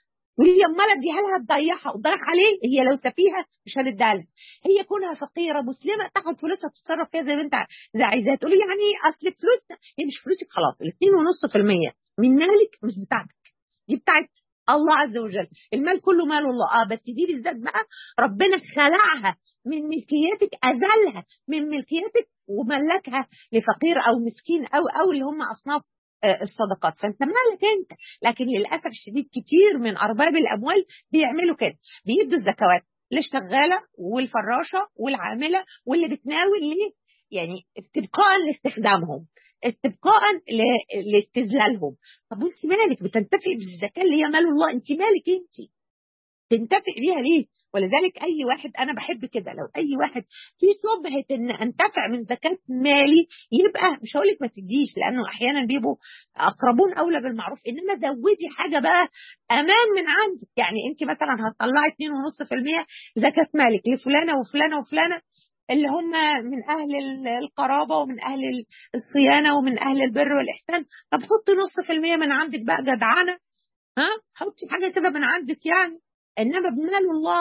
وهي امال اديها لها تضيعها وتضيع عليه هي لو سفيهه مش هنديها لها هي كونها فقيره مسلمه تاخد فلوسها تتصرف فيها زي ما انت زي عايزاها تقولي يعني اصل فلوسنا هي مش فلوسك خلاص ال 2.5% من مالك مش بتاعتك دي بتاعت الله عز وجل المال كله مال الله اه بس دي بالذات بقى ربنا خلعها من ملكيتك ازلها من ملكيتك وملكها لفقير او مسكين او او اللي هم اصناف الصدقات فانت مالك انت لكن للاسف الشديد كتير من ارباب الاموال بيعملوا كده بيدوا الزكوات للشغاله والفراشه والعامله واللي بتناول ليه يعني استبقاء لاستخدامهم استبقاء لاستذلالهم طب وانت مالك بتنتفع بالزكاه اللي هي مال الله انت مالك انت تنتفع بيها ليه ولذلك اي واحد انا بحب كده لو اي واحد في شبهه ان انتفع من زكاه مالي يبقى مش هقول لك ما تديش لانه احيانا بيبقوا اقربون اولى بالمعروف انما زودي حاجه بقى امان من عندك يعني انت مثلا هتطلعي 2.5% زكاه مالك لفلانه وفلانه وفلانه اللي هم من اهل القرابه ومن اهل الصيانه ومن اهل البر والاحسان طب حطي نص في المية من عندك بقى جدعانه ها حطي حاجه كده من عندك يعني انما بمال الله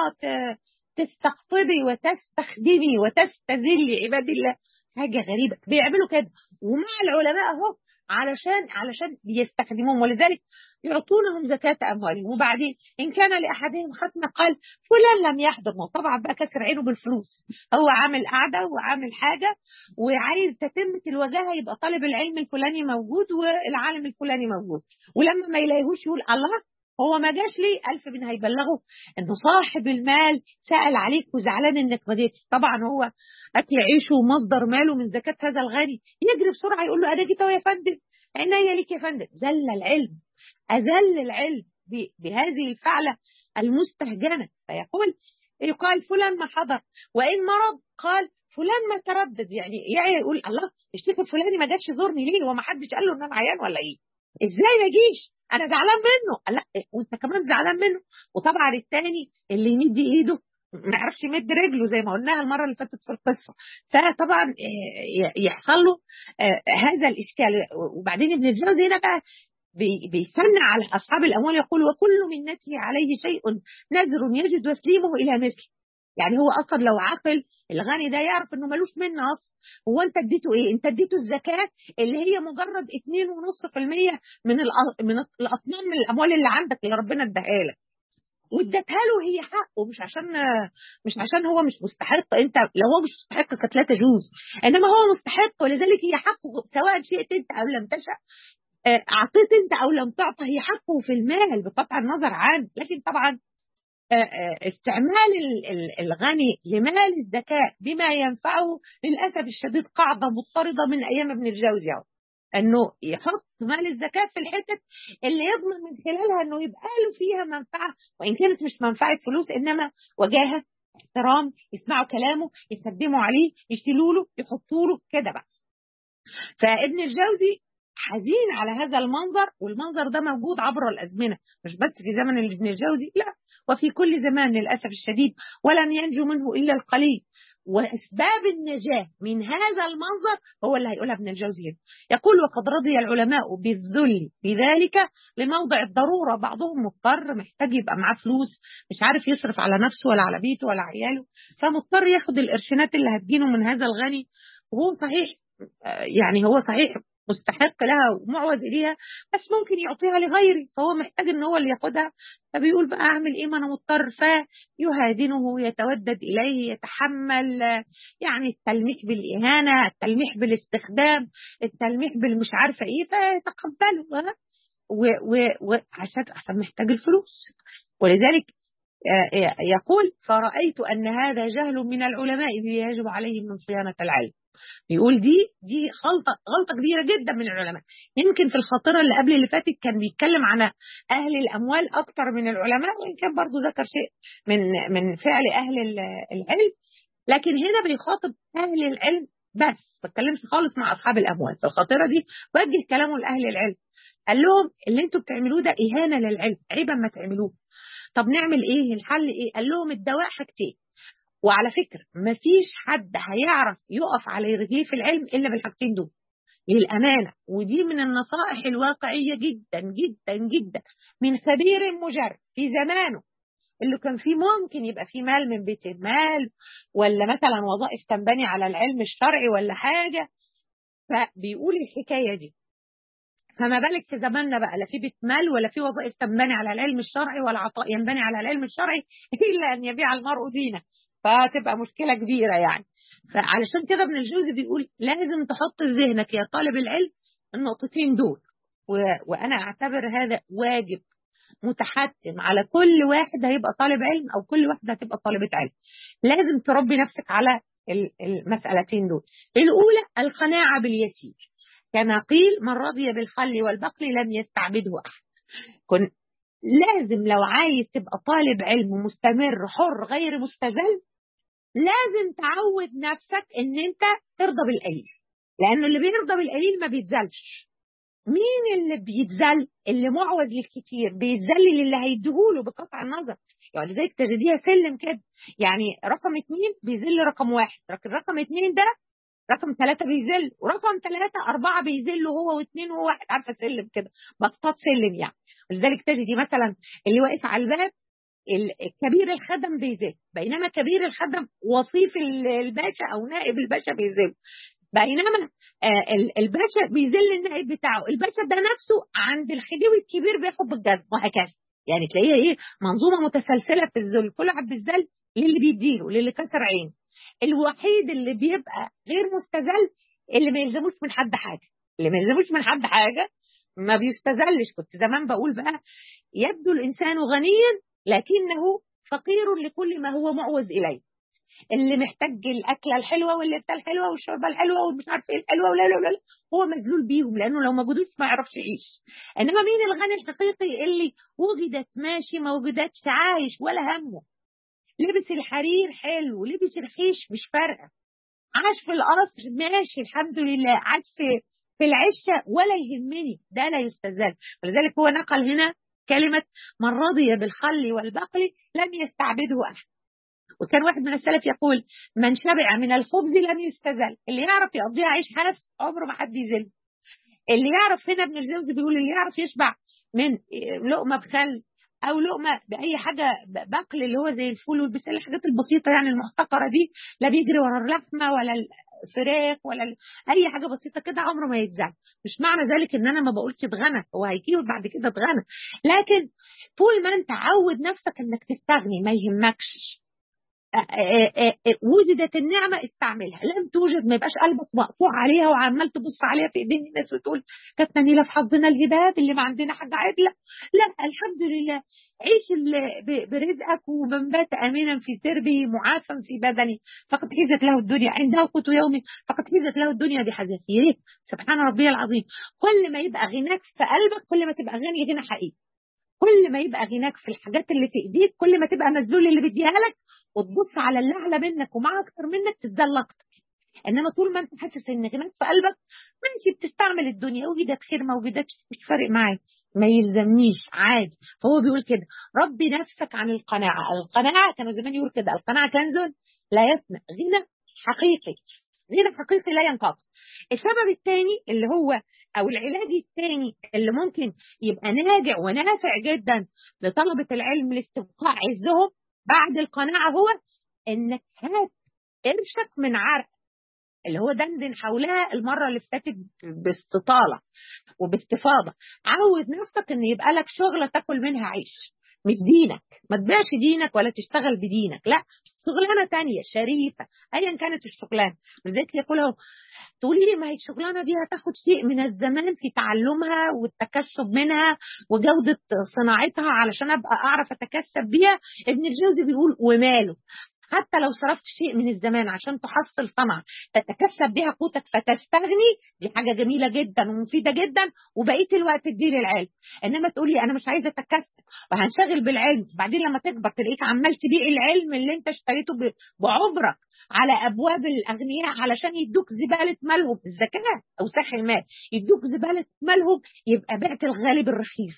تستقطبي وتستخدمي وتستذلي عباد الله حاجه غريبه بيعملوا كده ومع العلماء اهو علشان علشان بيستخدموهم ولذلك يعطونهم زكاة أموالهم وبعدين إن كان لأحدهم ختمة قال فلان لم يحضر ما طبعا بقى كسر عينه بالفلوس هو عامل قعدة وعامل حاجة وعايز تتمة الوجاهة يبقى طالب العلم الفلاني موجود والعالم الفلاني موجود ولما ما يلاقيهوش يقول الله هو ما جاش ليه ألف من هيبلغه إنه صاحب المال سأل عليك وزعلان إنك ما جيتش طبعا هو أكل عيشه ومصدر ماله من زكاة هذا الغني يجري بسرعة يقول له أنا جيت يا فندم عينيا ليك يا فندم زل العلم أذل العلم بهذه الفعلة المستهجنة فيقول يقال فلان ما حضر وإن مرض قال فلان ما تردد يعني يعني يقول الله الشيخ الفلاني ما جاش يزورني ليه وما حدش قال له ان انا عيان ولا ايه ازاي ما يجيش انا زعلان منه لا وانت كمان زعلان منه وطبعا الثاني اللي يمد ايده ما يعرفش يمد رجله زي ما قلناها المره اللي فاتت في القصه فطبعا يحصل له هذا الاشكال وبعدين ابن الجوزي هنا بقى بيثنى على اصحاب الاموال يقول وكل منته عليه شيء نذر يجد تسليمه الى مثله يعني هو اصلا لو عقل الغني ده يعرف انه ملوش منه اصلا هو انت اديته ايه انت اديته الزكاه اللي هي مجرد 2.5% من من الاطنان من الاموال اللي عندك اللي ربنا اداها لك واديتها له هي حقه مش عشان مش عشان هو مش مستحق انت لو هو مش مستحق كانت لا تجوز انما هو مستحق ولذلك هي حقه سواء شئت انت او لم تشأ اعطيت انت او لم تعطى هي حقه في المال بقطع النظر عنه لكن طبعا استعمال الغني لمال الزكاة بما ينفعه للأسف الشديد قاعدة مضطردة من أيام ابن الجوزي أنه يحط مال الزكاة في الحتة اللي يضمن من خلالها أنه يبقى له فيها منفعة وإن كانت مش منفعة فلوس إنما وجاهة احترام يسمعوا كلامه يقدموا عليه يشيلوا له يحطوا له كده بقى فابن الجوزي حزين على هذا المنظر والمنظر ده موجود عبر الأزمنة مش بس في زمن ابن الجوزي لا وفي كل زمان للأسف الشديد ولم ينجو منه إلا القليل وأسباب النجاة من هذا المنظر هو اللي هيقولها ابن الجوزي يقول وقد رضي العلماء بالذل بذلك لموضع الضرورة بعضهم مضطر محتاج يبقى معاه فلوس مش عارف يصرف على نفسه ولا على بيته ولا عياله فمضطر ياخد القرشينات اللي هتجيله من هذا الغني وهو صحيح يعني هو صحيح مستحق لها ومعوز اليها بس ممكن يعطيها لغيري فهو محتاج ان هو اللي ياخدها فبيقول بقى اعمل ايه ما انا مضطر فيهادنه يتودد اليه يتحمل يعني التلميح بالاهانه التلميح بالاستخدام التلميح بالمش عارفه ايه فيتقبله وعشان عشان محتاج الفلوس ولذلك يقول فرأيت أن هذا جهل من العلماء يجب عليهم من صيانة العلم بيقول دي دي غلطه غلطه كبيره جدا من العلماء يمكن في الخاطره اللي قبل اللي فاتت كان بيتكلم عن اهل الاموال اكتر من العلماء وان كان برضه ذكر شيء من من فعل اهل العلم لكن هنا بيخاطب اهل العلم بس ما اتكلمش خالص مع اصحاب الاموال في الخاطره دي وجه كلامه لاهل العلم قال لهم اللي انتوا بتعملوه ده اهانه للعلم عيبا ما تعملوه طب نعمل ايه الحل ايه قال لهم الدواء حاجتين وعلى فكرة مفيش حد هيعرف يقف على رجليه في العلم إلا بالحاجتين دول للأمانة ودي من النصائح الواقعية جدا جدا جدا من خبير مجرب في زمانه اللي كان فيه ممكن يبقى فيه مال من بيت المال ولا مثلا وظائف تنبني على العلم الشرعي ولا حاجة فبيقول الحكاية دي فما بالك في زماننا بقى لا في بيت مال ولا في وظائف تنبني على العلم الشرعي ولا عطاء ينبني على العلم الشرعي إلا أن يبيع المرء دينه فتبقى مشكله كبيره يعني فعلشان كده ابن الجوزي بيقول لازم تحط في ذهنك يا طالب العلم النقطتين دول و... وانا اعتبر هذا واجب متحتم على كل واحد هيبقى طالب علم او كل واحده هتبقى طالبه علم لازم تربي نفسك على المسألتين دول الأولى القناعة باليسير كما قيل من رضي بالخل والبقل لم يستعبده أحد كن لازم لو عايز تبقى طالب علم مستمر حر غير مستذل لازم تعود نفسك ان انت ترضى بالقليل لانه اللي بيرضى بالقليل ما بيتذلش مين اللي بيتذل اللي معود للكتير بيتذل للي هيديهوله بقطع النظر يعني لذلك تجديها سلم كده يعني رقم اتنين بيذل رقم واحد لكن رقم اتنين ده رقم ثلاثة بيذل ورقم ثلاثة أربعة بيذل هو واثنين وواحد عارفة سلم كده بسطات سلم يعني ولذلك تجدي مثلا اللي واقف على الباب كبير الخدم بيذل بينما كبير الخدم وصيف الباشا أو نائب الباشا بيذل بينما الباشا بيذل النائب بتاعه الباشا ده نفسه عند الخديوي الكبير بياخد بالجزم وهكذا يعني تلاقيها ايه منظومه متسلسله في الذل كل واحد بالذل للي بيديله للي كسر عينه الوحيد اللي بيبقى غير مستذل اللي ما يلزموش من حد حاجه اللي ما يلزموش من حد حاجه ما بيستذلش كنت زمان بقول بقى يبدو الانسان غنيا لكنه فقير لكل ما هو معوز اليه اللي محتاج الاكله الحلوه واللبسه الحلوه والشوربه الحلوه والمش عارف ايه الحلوه ولا لا لا هو مذلول بيهم لانه لو ما وجدوش ما يعرفش يعيش انما مين الغني الحقيقي اللي وجدت ماشي ما وجدتش عايش ولا همه لبس الحرير حلو لبس الخيش مش فارقه عاش في القصر ماشي الحمد لله عاش في في العشه ولا يهمني ده لا يستزال ولذلك هو نقل هنا كلمة من رضي بالخل والبقل لم يستعبده أحد وكان واحد من السلف يقول من شبع من الخبز لم يستزل اللي يعرف يقضيها عيش حنف عمره ما حد يزل اللي يعرف هنا ابن الجوزي بيقول اللي يعرف يشبع من لقمه بخل او لقمه باي حاجه بقل اللي هو زي الفول والبسله الحاجات البسيطه يعني المحتقره دي لا بيجري ورا اللحمه ولا الفراخ ولا اي حاجه بسيطه كده عمره ما يتزعل مش معنى ذلك ان انا ما بقولش اتغنى هو هيجي بعد كده اتغنى لكن طول ما انت عود نفسك انك تستغني ما يهمكش وجدت النعمة استعملها لم توجد ما يبقاش قلبك مقطوع عليها وعمال تبص عليها في ايدين الناس وتقول كانت نيلة في حظنا الهباب اللي ما عندنا حاجة عدلة لا الحمد لله عيش برزقك ومن بات امينا في سربه معافى في بدني فقد حيزت له الدنيا عنده قوت يومي فقد حيزت له الدنيا بحذافيره سبحان ربي العظيم كل ما يبقى غناك في قلبك كل ما تبقى غني غنى حقيقي كل ما يبقى غناك في الحاجات اللي في ايديك كل ما تبقى مذلول اللي بيديها لك وتبص على اللي اعلى منك ومعاه اكتر منك تتذل اكتر انما طول ما انت حاسس ان غناك في قلبك ماشي بتستعمل الدنيا وجدت خير ما وجدتش مش فارق معايا ما يلزمنيش عادي فهو بيقول كده ربي نفسك عن القناعه القناعه كانوا زمان يقول كده القناعه كنز لا يفنى غنى حقيقي غنى حقيقي لا ينقطع السبب الثاني اللي هو او العلاج الثاني اللي ممكن يبقى ناجع ونافع جدا لطلبه العلم لاستبقاء عزهم بعد القناعه هو انك هات قرشك من عرق اللي هو دندن حولها المرة اللي فاتت باستطالة وباستفاضة عود نفسك ان يبقى لك شغلة تاكل منها عيش مش دينك ما تبيعش دينك ولا تشتغل بدينك لا شغلانه تانية شريفه ايا كانت الشغلانه لذلك يقول اهو تقولي لي ما هي الشغلانه دي هتاخد شيء من الزمان في تعلمها والتكسب منها وجوده صناعتها علشان ابقى اعرف اتكسب بيها ابن الجوزي بيقول وماله حتى لو صرفت شيء من الزمان عشان تحصل صنعة تتكسب بها قوتك فتستغني دي حاجة جميلة جدا ومفيدة جدا وبقية الوقت تدير العلم انما تقولي انا مش عايزة اتكسب وهنشغل بالعلم بعدين لما تكبر تلاقيك عمال تبيع العلم اللي انت اشتريته بعمرك على ابواب الاغنياء علشان يدوك زباله مالهم الزكاه او سخي المال يدوك زباله مالهم يبقى بعت الغالي بالرخيص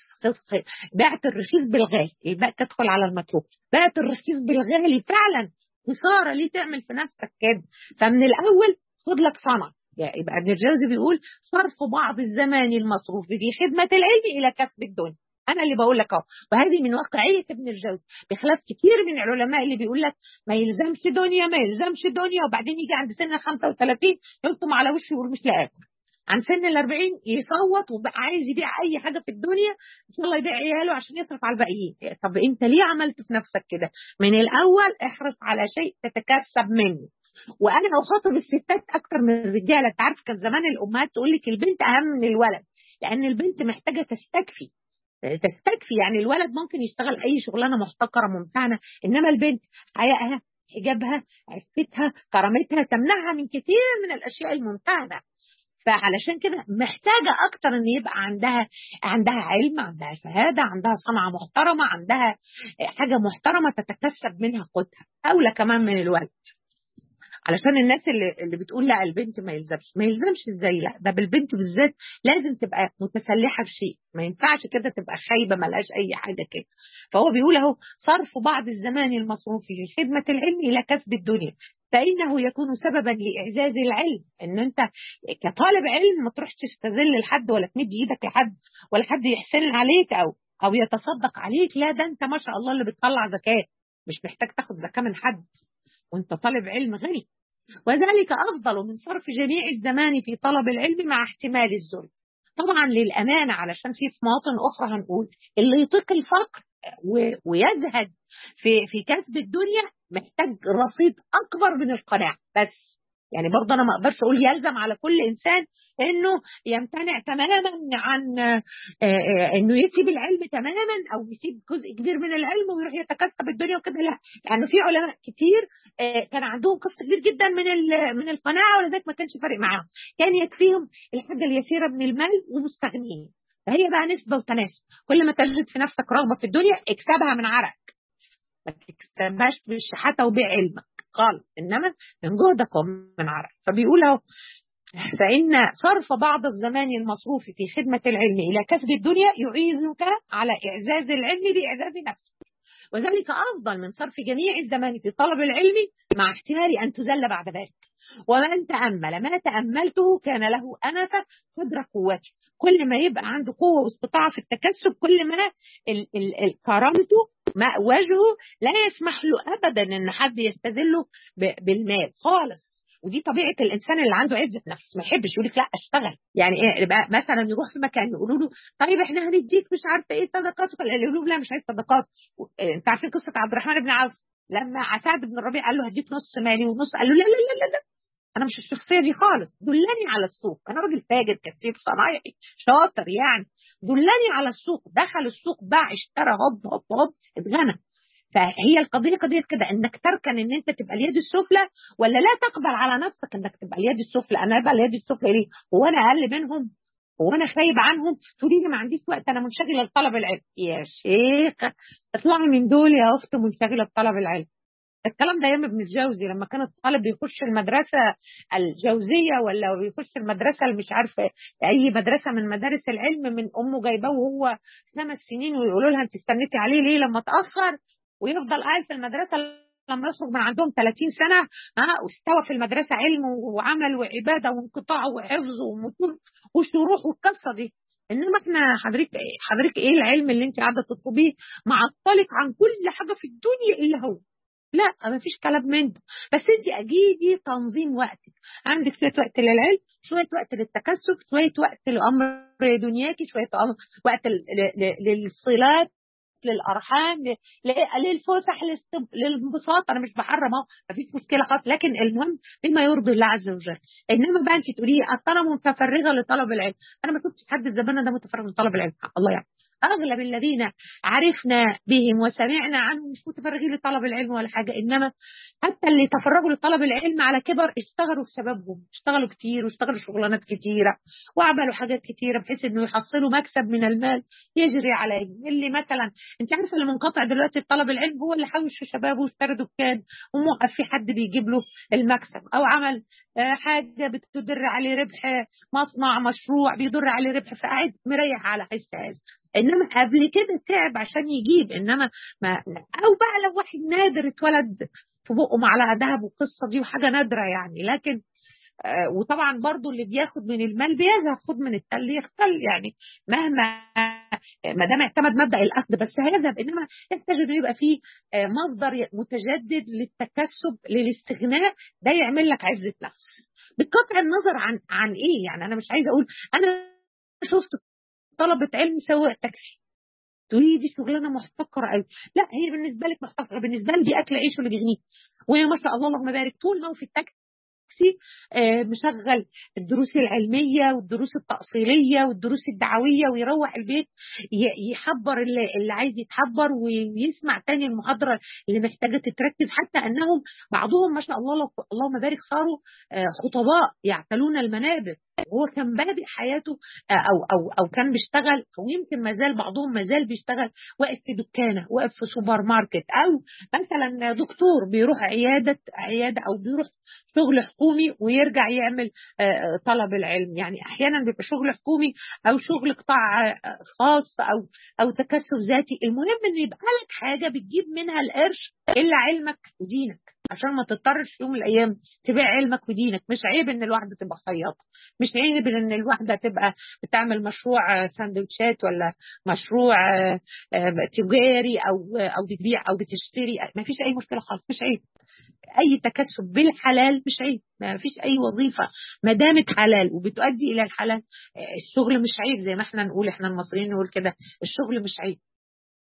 بعت الرخيص بالغالي يبقى تدخل على المتروك بعت الرخيص بالغالي فعلا خساره ليه تعمل في نفسك كده فمن الاول خد لك صنع يبقى ابن الجوزي بيقول صرف بعض الزمان المصروف في خدمه العلم الى كسب الدنيا انا اللي بقول لك اهو وهذه من واقعيه ابن الجوزي بخلاف كتير من العلماء اللي بيقول لك ما يلزمش دنيا ما يلزمش دنيا وبعدين يجي عند سن 35 يلطم على وشه ويقول مش لاقي عن سن ال 40 يصوت وبقى عايز يبيع اي حاجه في الدنيا ان شاء الله يبيع عياله عشان يصرف على الباقيين طب انت ليه عملت في نفسك كده من الاول احرص على شيء تتكسب منه وانا اخاطب الستات اكتر من الرجاله انت عارف كان زمان الامهات تقول لك البنت اهم من الولد لان البنت محتاجه تستكفي تستكفي يعني الولد ممكن يشتغل اي شغلانه محتقره ممتعنه انما البنت حيائها حجابها عفتها كرامتها تمنعها من كثير من الاشياء الممتعنه فعلشان كده محتاجة أكتر إن يبقى عندها عندها علم عندها شهادة عندها صنعة محترمة عندها حاجة محترمة تتكسب منها قوتها أولى كمان من الولد علشان الناس اللي اللي بتقول لا البنت ما يلزمش ما يلزمش ازاي لا ده بالبنت بالذات لازم تبقى متسلحه بشيء ما ينفعش كده تبقى خايبه ملهاش اي حاجه كده فهو بيقول اهو صرف بعض الزمان المصروف في خدمه العلم الى كسب الدنيا فإنه يكون سببا لإعزاز العلم إن أنت كطالب علم ما تروحش تستذل لحد ولا تمد إيدك لحد ولا حد يحسن عليك أو أو يتصدق عليك لا ده أنت ما شاء الله اللي بتطلع زكاة مش محتاج تاخد زكاة من حد وانت طالب علم غني وذلك أفضل من صرف جميع الزمان في طلب العلم مع احتمال الذل طبعا للأمانة علشان في في مواطن أخرى هنقول اللي يطيق الفقر ويزهد في في كسب الدنيا محتاج رصيد أكبر من القناعة بس يعني برضه انا ما اقدرش اقول يلزم على كل انسان انه يمتنع تماما عن انه يسيب العلم تماما او يسيب جزء كبير من العلم ويروح يتكسب الدنيا وكده لا لانه في علماء كتير كان عندهم قسط كبير جدا من من القناعه ولذلك ما كانش فارق معاهم كان يكفيهم الحاجه اليسيره من المال ومستغنيين فهي بقى نسبه وتناسب كل ما تجد في نفسك رغبه في الدنيا اكسبها من عرق ما تكسبهاش بالشحاته وبيع علمك خالص انما من جهدك ومن عرق فبيقول اهو فإن صرف بعض الزمان المصروف في خدمة العلم إلى كسب الدنيا يعينك على إعزاز العلم بإعزاز نفسك وذلك أفضل من صرف جميع الزمان في طلب العلم مع احتمال أن تزل بعد ذلك ومن تأمل ما تأملته كان له أنفة قدر قوته كل ما يبقى عنده قوة واستطاعة في التكسب كل ما ال ال ال كرامته ما وجهه لا يسمح له أبدا أن حد يستذله بالمال خالص ودي طبيعه الانسان اللي عنده عزه نفس ما يحبش يقول لك لا اشتغل يعني ايه يبقى مثلا يروح في مكان يقولوا له طيب احنا هنديك مش عارفه ايه صدقات يقولوا له لا مش عايز صدقات انت عارفين قصه عبد الرحمن بن عوف لما سعد بن الربيع قال له هديك نص مالي ونص قال له لا لا لا لا, لا. انا مش الشخصيه دي خالص دلني على السوق انا راجل تاجر كثير صنايعي شاطر يعني دلني على السوق دخل السوق باع اشترى هوب هوب هوب اتغنى فهي القضيه قضيه كده انك تركن ان انت تبقى اليد السفلى ولا لا تقبل على نفسك انك تبقى اليد السفلى انا ابقى اليد السفلى ليه؟ هو انا اقل منهم؟ هو انا خايب عنهم؟ تقولي لي ما عنديش وقت انا منشغله بطلب العلم يا شيخ اطلعي من دول يا اخت منشغله بطلب العلم الكلام ده ايام ابن الجوزي لما كان الطالب بيخش المدرسه الجوزيه ولا بيخش المدرسه اللي مش عارفه اي مدرسه من مدارس العلم من امه جايباه وهو خمس سنين ويقولوا لها انت استنيتي عليه ليه لما اتاخر ويفضل قاعد في المدرسه لما يخرج من عندهم 30 سنه ها واستوى في المدرسه علم وعمل وعباده وانقطاع وحفظ ومتون وشروح والقصه دي انما احنا حضرتك حضرتك ايه العلم اللي انت قاعده تطلبيه معطلك عن كل حاجه في الدنيا الا هو لا ما فيش كلام من ده بس انت اجيدي تنظيم وقتك عندك شويه وقت للعلم شويه وقت للتكسب شويه وقت لامر دنياكي شويه وقت للصلات للارحام للفسح للانبساط انا مش بحرم اهو مفيش مشكله خالص لكن المهم بما يرضي الله عز وجل انما بقى انت تقولي اصل انا متفرغه لطلب العلم انا ما شفتش حد في زماننا ده متفرغ لطلب العلم الله يعني اغلب الذين عرفنا بهم وسمعنا عنهم مش متفرغين لطلب العلم ولا حاجه انما حتى اللي تفرغوا لطلب العلم على كبر اشتغلوا في شبابهم اشتغلوا كتير واشتغلوا شغلانات كتيره وعملوا حاجات كتيره بحيث انه يحصلوا مكسب من المال يجري عليهم اللي مثلا انت عارفه اللي منقطع دلوقتي طلب العلم هو اللي حوش في شبابه واشترى دكان وموقف في حد بيجيب له المكسب او عمل حاجه بتدر عليه ربح مصنع مشروع بيدر عليه ربح فقاعد مريح على حس هذا انما قبل كده تعب عشان يجيب انما ما او بقى لو واحد نادر اتولد في بقه معلقه ذهب والقصه دي وحاجه نادره يعني لكن آه وطبعا برضو اللي بياخد من المال بيذهب خد من التل يختل يعني مهما ما دام اعتمد مبدا الاخذ بس هيذهب انما يحتاج انه يبقى فيه آه مصدر متجدد للتكسب للاستغناء ده يعمل لك عزه نفس بقطع النظر عن عن ايه يعني انا مش عايزه اقول انا شفت طلبة علم سواق تاكسي تقولي دي شغلانه محتقره قوي لا هي بالنسبه لك محتقره بالنسبه لي دي اكل عيش اللي بيغنيه وهي ما شاء الله اللهم بارك طول ما هو في التاكسي آه مشغل الدروس العلمية والدروس التأصيلية والدروس الدعوية ويروح البيت يحبر اللي, اللي عايز يتحبر ويسمع تاني المحاضرة اللي محتاجة تتركز حتى أنهم بعضهم ما شاء الله اللهم بارك صاروا آه خطباء يعتلون المنابر وهو كان بادئ حياته او او او كان بيشتغل ويمكن ما زال بعضهم ما زال بيشتغل واقف في دكانه واقف في سوبر ماركت او مثلا دكتور بيروح عياده عياده او بيروح شغل حكومي ويرجع يعمل طلب العلم يعني احيانا بيبقى شغل حكومي او شغل قطاع خاص او او تكسب ذاتي المهم انه يبقى لك حاجه بتجيب منها القرش الا علمك ودينك عشان ما تضطرش في يوم من الايام تبيع علمك ودينك مش عيب ان الواحده تبقى خياطه مش عيب ان الواحده تبقى بتعمل مشروع سندوتشات ولا مشروع تجاري او او بتبيع او بتشتري ما فيش اي مشكله خالص مش عيب اي تكسب بالحلال مش عيب ما فيش اي وظيفه ما دامت حلال وبتؤدي الى الحلال الشغل مش عيب زي ما احنا نقول احنا المصريين نقول كده الشغل مش عيب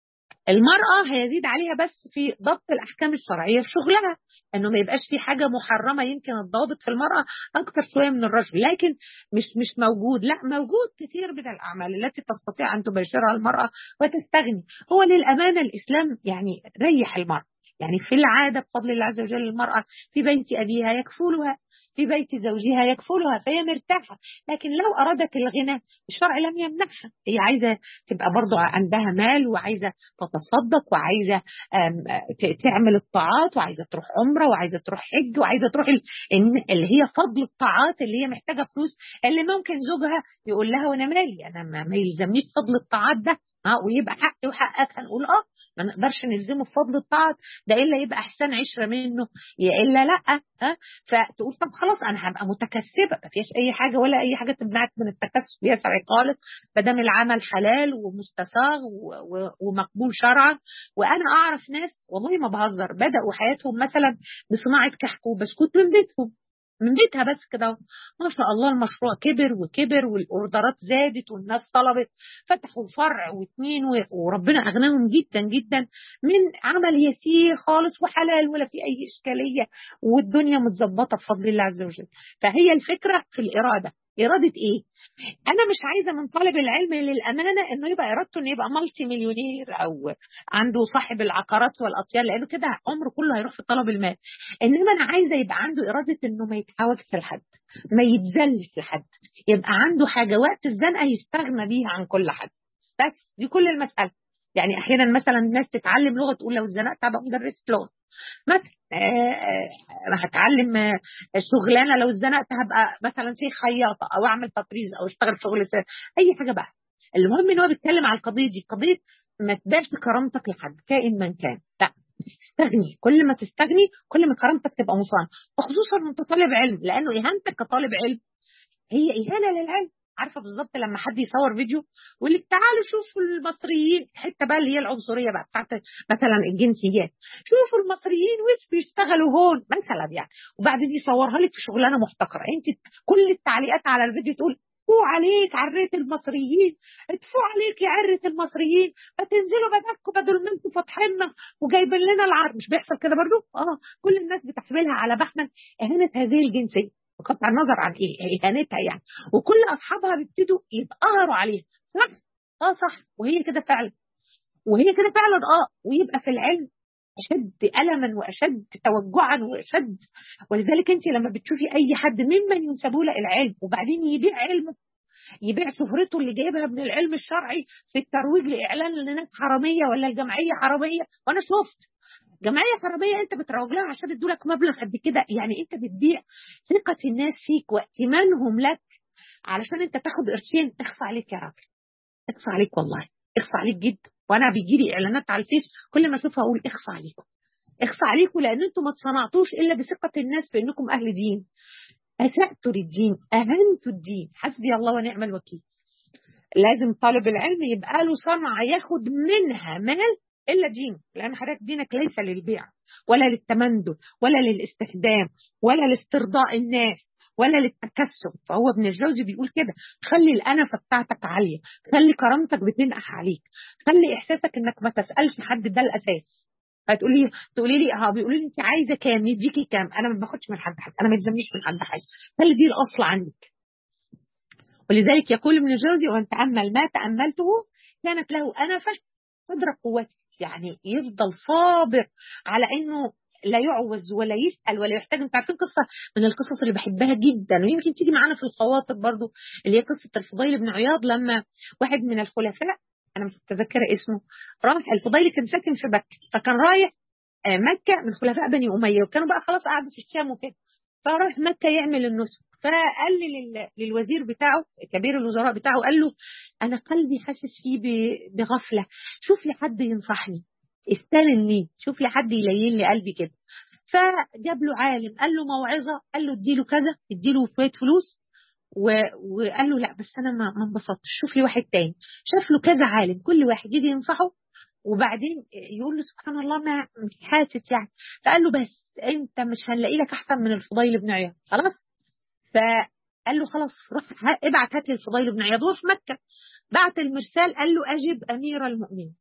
المرأة هيزيد عليها بس في ضبط الأحكام الشرعية في شغلها إنه ما يبقاش في حاجة محرمة يمكن الضوابط في المرأة أكثر شوية من الرجل لكن مش مش موجود لا موجود كثير من الأعمال التي تستطيع أن تباشرها المرأة وتستغني هو للأمانة الإسلام يعني ريح المرأة يعني في العادة بفضل الله عز وجل المرأة في بيت أبيها يكفلها في بيت زوجها يكفلها فهي مرتاحة لكن لو أرادت الغنى الشرع لم يمنعها هي عايزة تبقى برضو عندها مال وعايزة تتصدق وعايزة تعمل الطاعات وعايزة تروح عمرة وعايزة تروح حج وعايزة تروح اللي هي فضل الطاعات اللي هي محتاجة فلوس اللي ممكن زوجها يقول لها وانا مالي انا ما يلزمنيش فضل الطاعات ده اه ويبقى حقي وحقك هنقول اه ما نقدرش نلزمه بفضل الطاعات ده الا يبقى احسان عشره منه يا الا لا ها فتقول طب خلاص انا هبقى متكسبه ما فيش اي حاجه ولا اي حاجه تمنعك من التكسب يا سعي خالص ما دام العمل حلال ومستساغ ومقبول شرعا وانا اعرف ناس والله ما بهزر بداوا حياتهم مثلا بصناعه كحك وبسكوت من بيتهم من بيتها بس كده ما شاء الله المشروع كبر وكبر والاوردرات زادت والناس طلبت فتحوا فرع واثنين وربنا اغناهم جدا جدا من عمل يسير خالص وحلال ولا في اي اشكاليه والدنيا متظبطه بفضل الله عز وجل فهي الفكره في الاراده إرادة إيه؟ أنا مش عايزة من طالب العلم للأمانة إنه يبقى إرادته إنه يبقى مالتي مليونير أو عنده صاحب العقارات والأطيار لأنه كده عمره كله هيروح في طلب المال إنما أنا عايزة يبقى عنده إرادة إنه ما يتحاولش لحد ما يتذلش لحد يبقى عنده حاجة وقت الزنقة يستغنى بيها عن كل حد بس دي كل المسألة يعني أحيانا مثلا الناس تتعلم لغة تقول لو اتزنقت أبقى مدرسة لغة مثلا هتعلم شغلانه لو اتزنقت هبقى مثلا في خياطه او اعمل تطريز او اشتغل شغل سر. اي حاجه بقى المهم ان هو بيتكلم على القضيه دي قضيه ما تباش كرامتك لحد كائن من كان لا استغني كل ما تستغني كل ما كرامتك تبقى مصانه وخصوصا وانت طالب علم لانه اهانتك كطالب علم هي اهانه للعلم عارفه بالظبط لما حد يصور فيديو ويقول لك تعالوا شوفوا المصريين حته بقى اللي هي العنصريه بقى بتاعت مثلا الجنسيات شوفوا المصريين وش بيشتغلوا هون مثلا يعني وبعدين يصورها لك في شغلانه محتقره انت كل التعليقات على الفيديو تقول ادفوا عليك عرية المصريين ادفوا عليك يا عرة المصريين ما تنزلوا بدكوا بدل ما انتوا فاتحيننا وجايبين لنا العرض مش بيحصل كده برضو اه كل الناس بتحملها على بحمل اهانة هذه الجنسية بقطع النظر عن ايه اهانتها يعني وكل اصحابها بيبتدوا يتقهروا عليها صح اه صح وهي كده فعلا وهي كده فعلا اه ويبقى في العلم اشد الما واشد توجعا واشد ولذلك انت لما بتشوفي اي حد ممن ينسبوا له العلم وبعدين يبيع علمه يبيع شهرته اللي جايبها من العلم الشرعي في الترويج لاعلان لناس حراميه ولا الجمعيه حراميه وانا شفت جمعيه حراميه انت بتروج لها عشان يدوا لك مبلغ قد كده يعني انت بتبيع ثقه الناس فيك وائتمانهم لك علشان انت تاخد قرشين اخصى عليك يا راجل اخصى عليك والله اخصى عليك جدا وانا بيجي لي اعلانات على الفيس كل ما اشوفها اقول اخصى عليكم اخصى عليكم لان انتم ما اتصنعتوش الا بثقه الناس في انكم اهل دين اساتوا للدين اهنتوا الدين حسبي الله ونعم الوكيل لازم طالب العلم يبقى له صنعه ياخد منها مال الا دين لان حضرتك دينك ليس للبيع ولا للتمندل ولا للاستخدام ولا لاسترضاء الناس ولا للتكسب فهو ابن الجوزي بيقول كده خلي الانفه بتاعتك عاليه خلي كرامتك بتنقح عليك خلي احساسك انك ما تسالش حد ده الاساس هتقولي تقولي لي اه بيقولوا لي انت عايزه كام يديكي كام انا ما باخدش من حد حاجه انا ما يلزمنيش من حد حاجه خلي دي الاصل عندك ولذلك يقول ابن الجوزي وان تامل ما تاملته كانت له انفه قدر قوتي يعني يفضل صابر على انه لا يعوز ولا يسال ولا يحتاج انتوا عارفين قصه من القصص اللي بحبها جدا ويمكن تيجي معانا في الخواطر برضو اللي هي قصه الفضيل بن عياض لما واحد من الخلفاء انا مش متذكره اسمه راح الفضيل كان ساكن في مكه فكان رايح مكه من خلفاء بني اميه وكانوا بقى خلاص قعدوا في الشام وكده فراح مكه يعمل النسك فقال لي للوزير بتاعه كبير الوزراء بتاعه قال له انا قلبي حاسس فيه بغفله شوف لي حد ينصحني استلم لي شوف لي حد يلين لي قلبي كده فجاب له عالم قال له موعظه قال له اديله كذا اديله شويه فلوس و... وقال له لا بس انا ما انبسطتش شوف لي واحد تاني شاف له كذا عالم كل واحد يجي ينصحه وبعدين يقول له سبحان الله ما مش حاسس يعني فقال له بس انت مش هنلاقي لك احسن من الفضيل بن عياض خلاص فقال له خلاص روح ابعت هات لي الفضيل بن عياض وهو في مكه بعت المرسال قال له اجب امير المؤمنين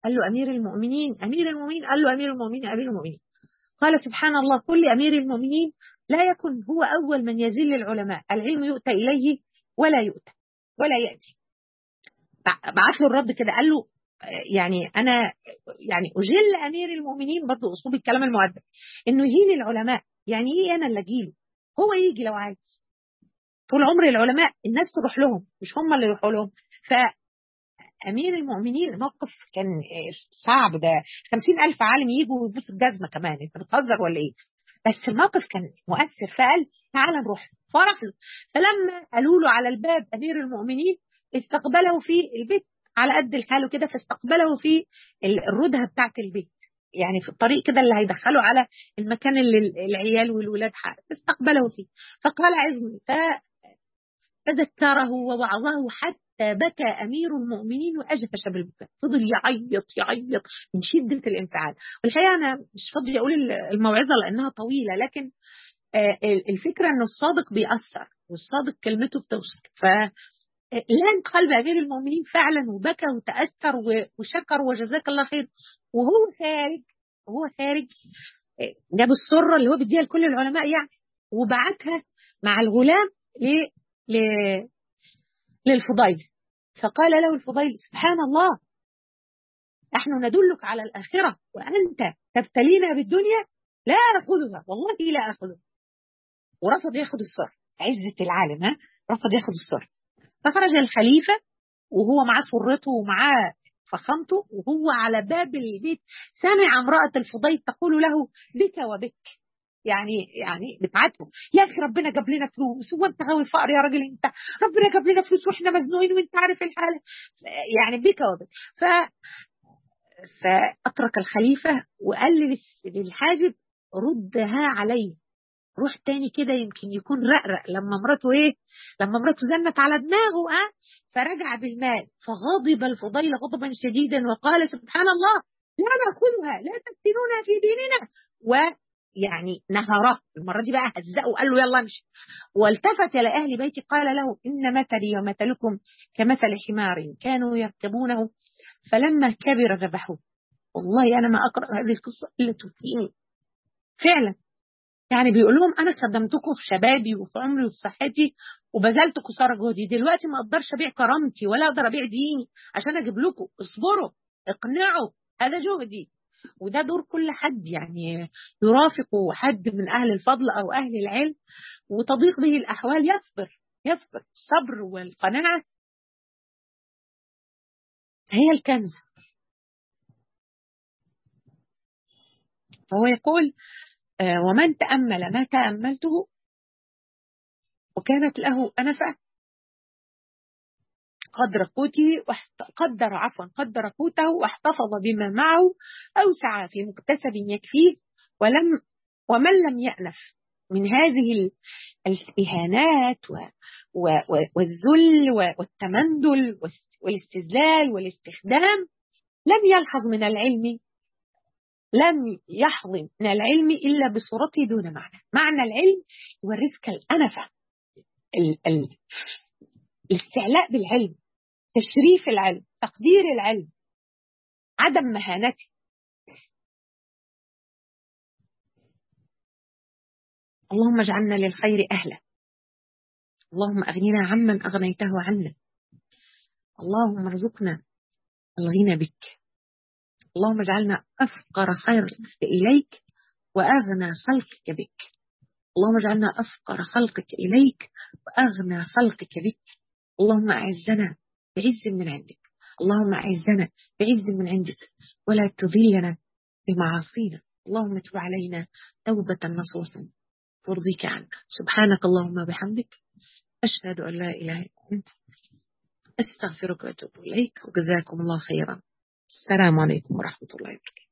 قال له أمير المؤمنين أمير المؤمنين قال له أمير المؤمنين أمير المؤمنين قال سبحان الله كل أمير المؤمنين لا يكن هو أول من يزل العلماء العلم يؤتى إليه ولا يؤتى ولا يأتي بعت له الرد كده قال له يعني أنا يعني أجل أمير المؤمنين برضه أسلوب الكلام المؤدب إنه يهين العلماء يعني إيه أنا اللي أجيله هو يجي لو عايز طول عمر العلماء الناس تروح لهم مش هم اللي يروحوا لهم ف امير المؤمنين موقف كان صعب ده خمسين الف عالم يجوا ويبوسوا الجزمه كمان انت بتهزر ولا ايه بس الموقف كان مؤثر فقال تعال نروح فرح له فلما قالوا له على الباب امير المؤمنين استقبله في البيت على قد الحال كده فاستقبله في الردهه بتاعت البيت يعني في الطريق كده اللي هيدخله على المكان اللي العيال والولاد استقبله فيه فقال عزمي فذكره ووعظه حتى بكى أمير المؤمنين وأجفش بالبكاء فضل يعيط يعيط من شدة الانفعال والحقيقة أنا مش فاضية أقول الموعظة لأنها طويلة لكن الفكرة أنه الصادق بيأثر والصادق كلمته بتوصل ف لان قلب امير المؤمنين فعلا وبكى وتاثر وشكر وجزاك الله خير وهو خارج وهو خارج جاب السره اللي هو بيديها لكل العلماء يعني وبعتها مع الغلام ل... للفضيل فقال له الفضيل سبحان الله نحن ندلك على الآخرة وأنت تبتلينا بالدنيا لا أخذها والله لا أخذها ورفض ياخذ الصر عزة العالم ها رفض ياخذ الصر فخرج الخليفة وهو معاه سرته ومعاه فخامته وهو على باب البيت سمع امرأة الفضيل تقول له بك وبك يعني يعني بتعاتبه يا اخي ربنا جاب لنا فلوس هو انت غاوي فقر يا راجل انت ربنا جاب لنا فلوس واحنا مزنوقين وانت عارف الحاله يعني بك وبك ف فاترك الخليفه وقال للحاجب ردها علي روح تاني كده يمكن يكون رقرق لما مراته ايه لما مراته زنت على دماغه اه فرجع بالمال فغضب الفضيل غضبا شديدا وقال سبحان الله لا ناخذها لا تفتنونا في ديننا و يعني نهره المرة دي بقى هزقه وقال له يلا امشي والتفت إلى أهل بيتي قال له إن مثلي ومثلكم كمثل حمار كانوا يركبونه فلما كبر ذبحوه والله أنا ما أقرأ هذه القصة إلا تبكيني فعلا يعني بيقول لهم أنا خدمتكم في شبابي وفي عمري وفي صحتي وبذلت قصارى جهدي دلوقتي ما أقدرش أبيع كرامتي ولا أقدر أبيع ديني عشان أجيب لكم اصبروا اقنعوا هذا جهدي وده دور كل حد يعني يرافق حد من أهل الفضل أو أهل العلم وتضيق به الأحوال يصبر يصبر الصبر والقناعة هي الكنز فهو يقول ومن تأمل ما تأملته وكانت له أنفة قدر قوته قدر عفوا قدر قوته واحتفظ بما معه أو سعى في مكتسب يكفيه ولم ومن لم يأنف من هذه الإهانات والذل والتمندل والاستذلال والاستخدام لم يلحظ من العلم لم يحظ من العلم إلا بصورته دون معنى معنى العلم يورثك الأنفة ال ال الاستعلاء بالعلم تشريف العلم تقدير العلم عدم مهانته اللهم اجعلنا للخير أهلا اللهم أغننا عمن أغنيته عنا اللهم ارزقنا الغنى بك اللهم اجعلنا أفقر خلقك إليك وأغنى خلقك بك اللهم اجعلنا أفقر خلقك إليك وأغنى خلقك بك اللهم أعزنا بعز من عندك اللهم أعزنا بعز من عندك ولا تذلنا بمعاصينا اللهم تب علينا توبة نصوحا ترضيك عنا سبحانك اللهم بحمدك أشهد أن لا إله إلا أنت أستغفرك وأتوب إليك وجزاكم الله خيرا السلام عليكم ورحمة الله وبركاته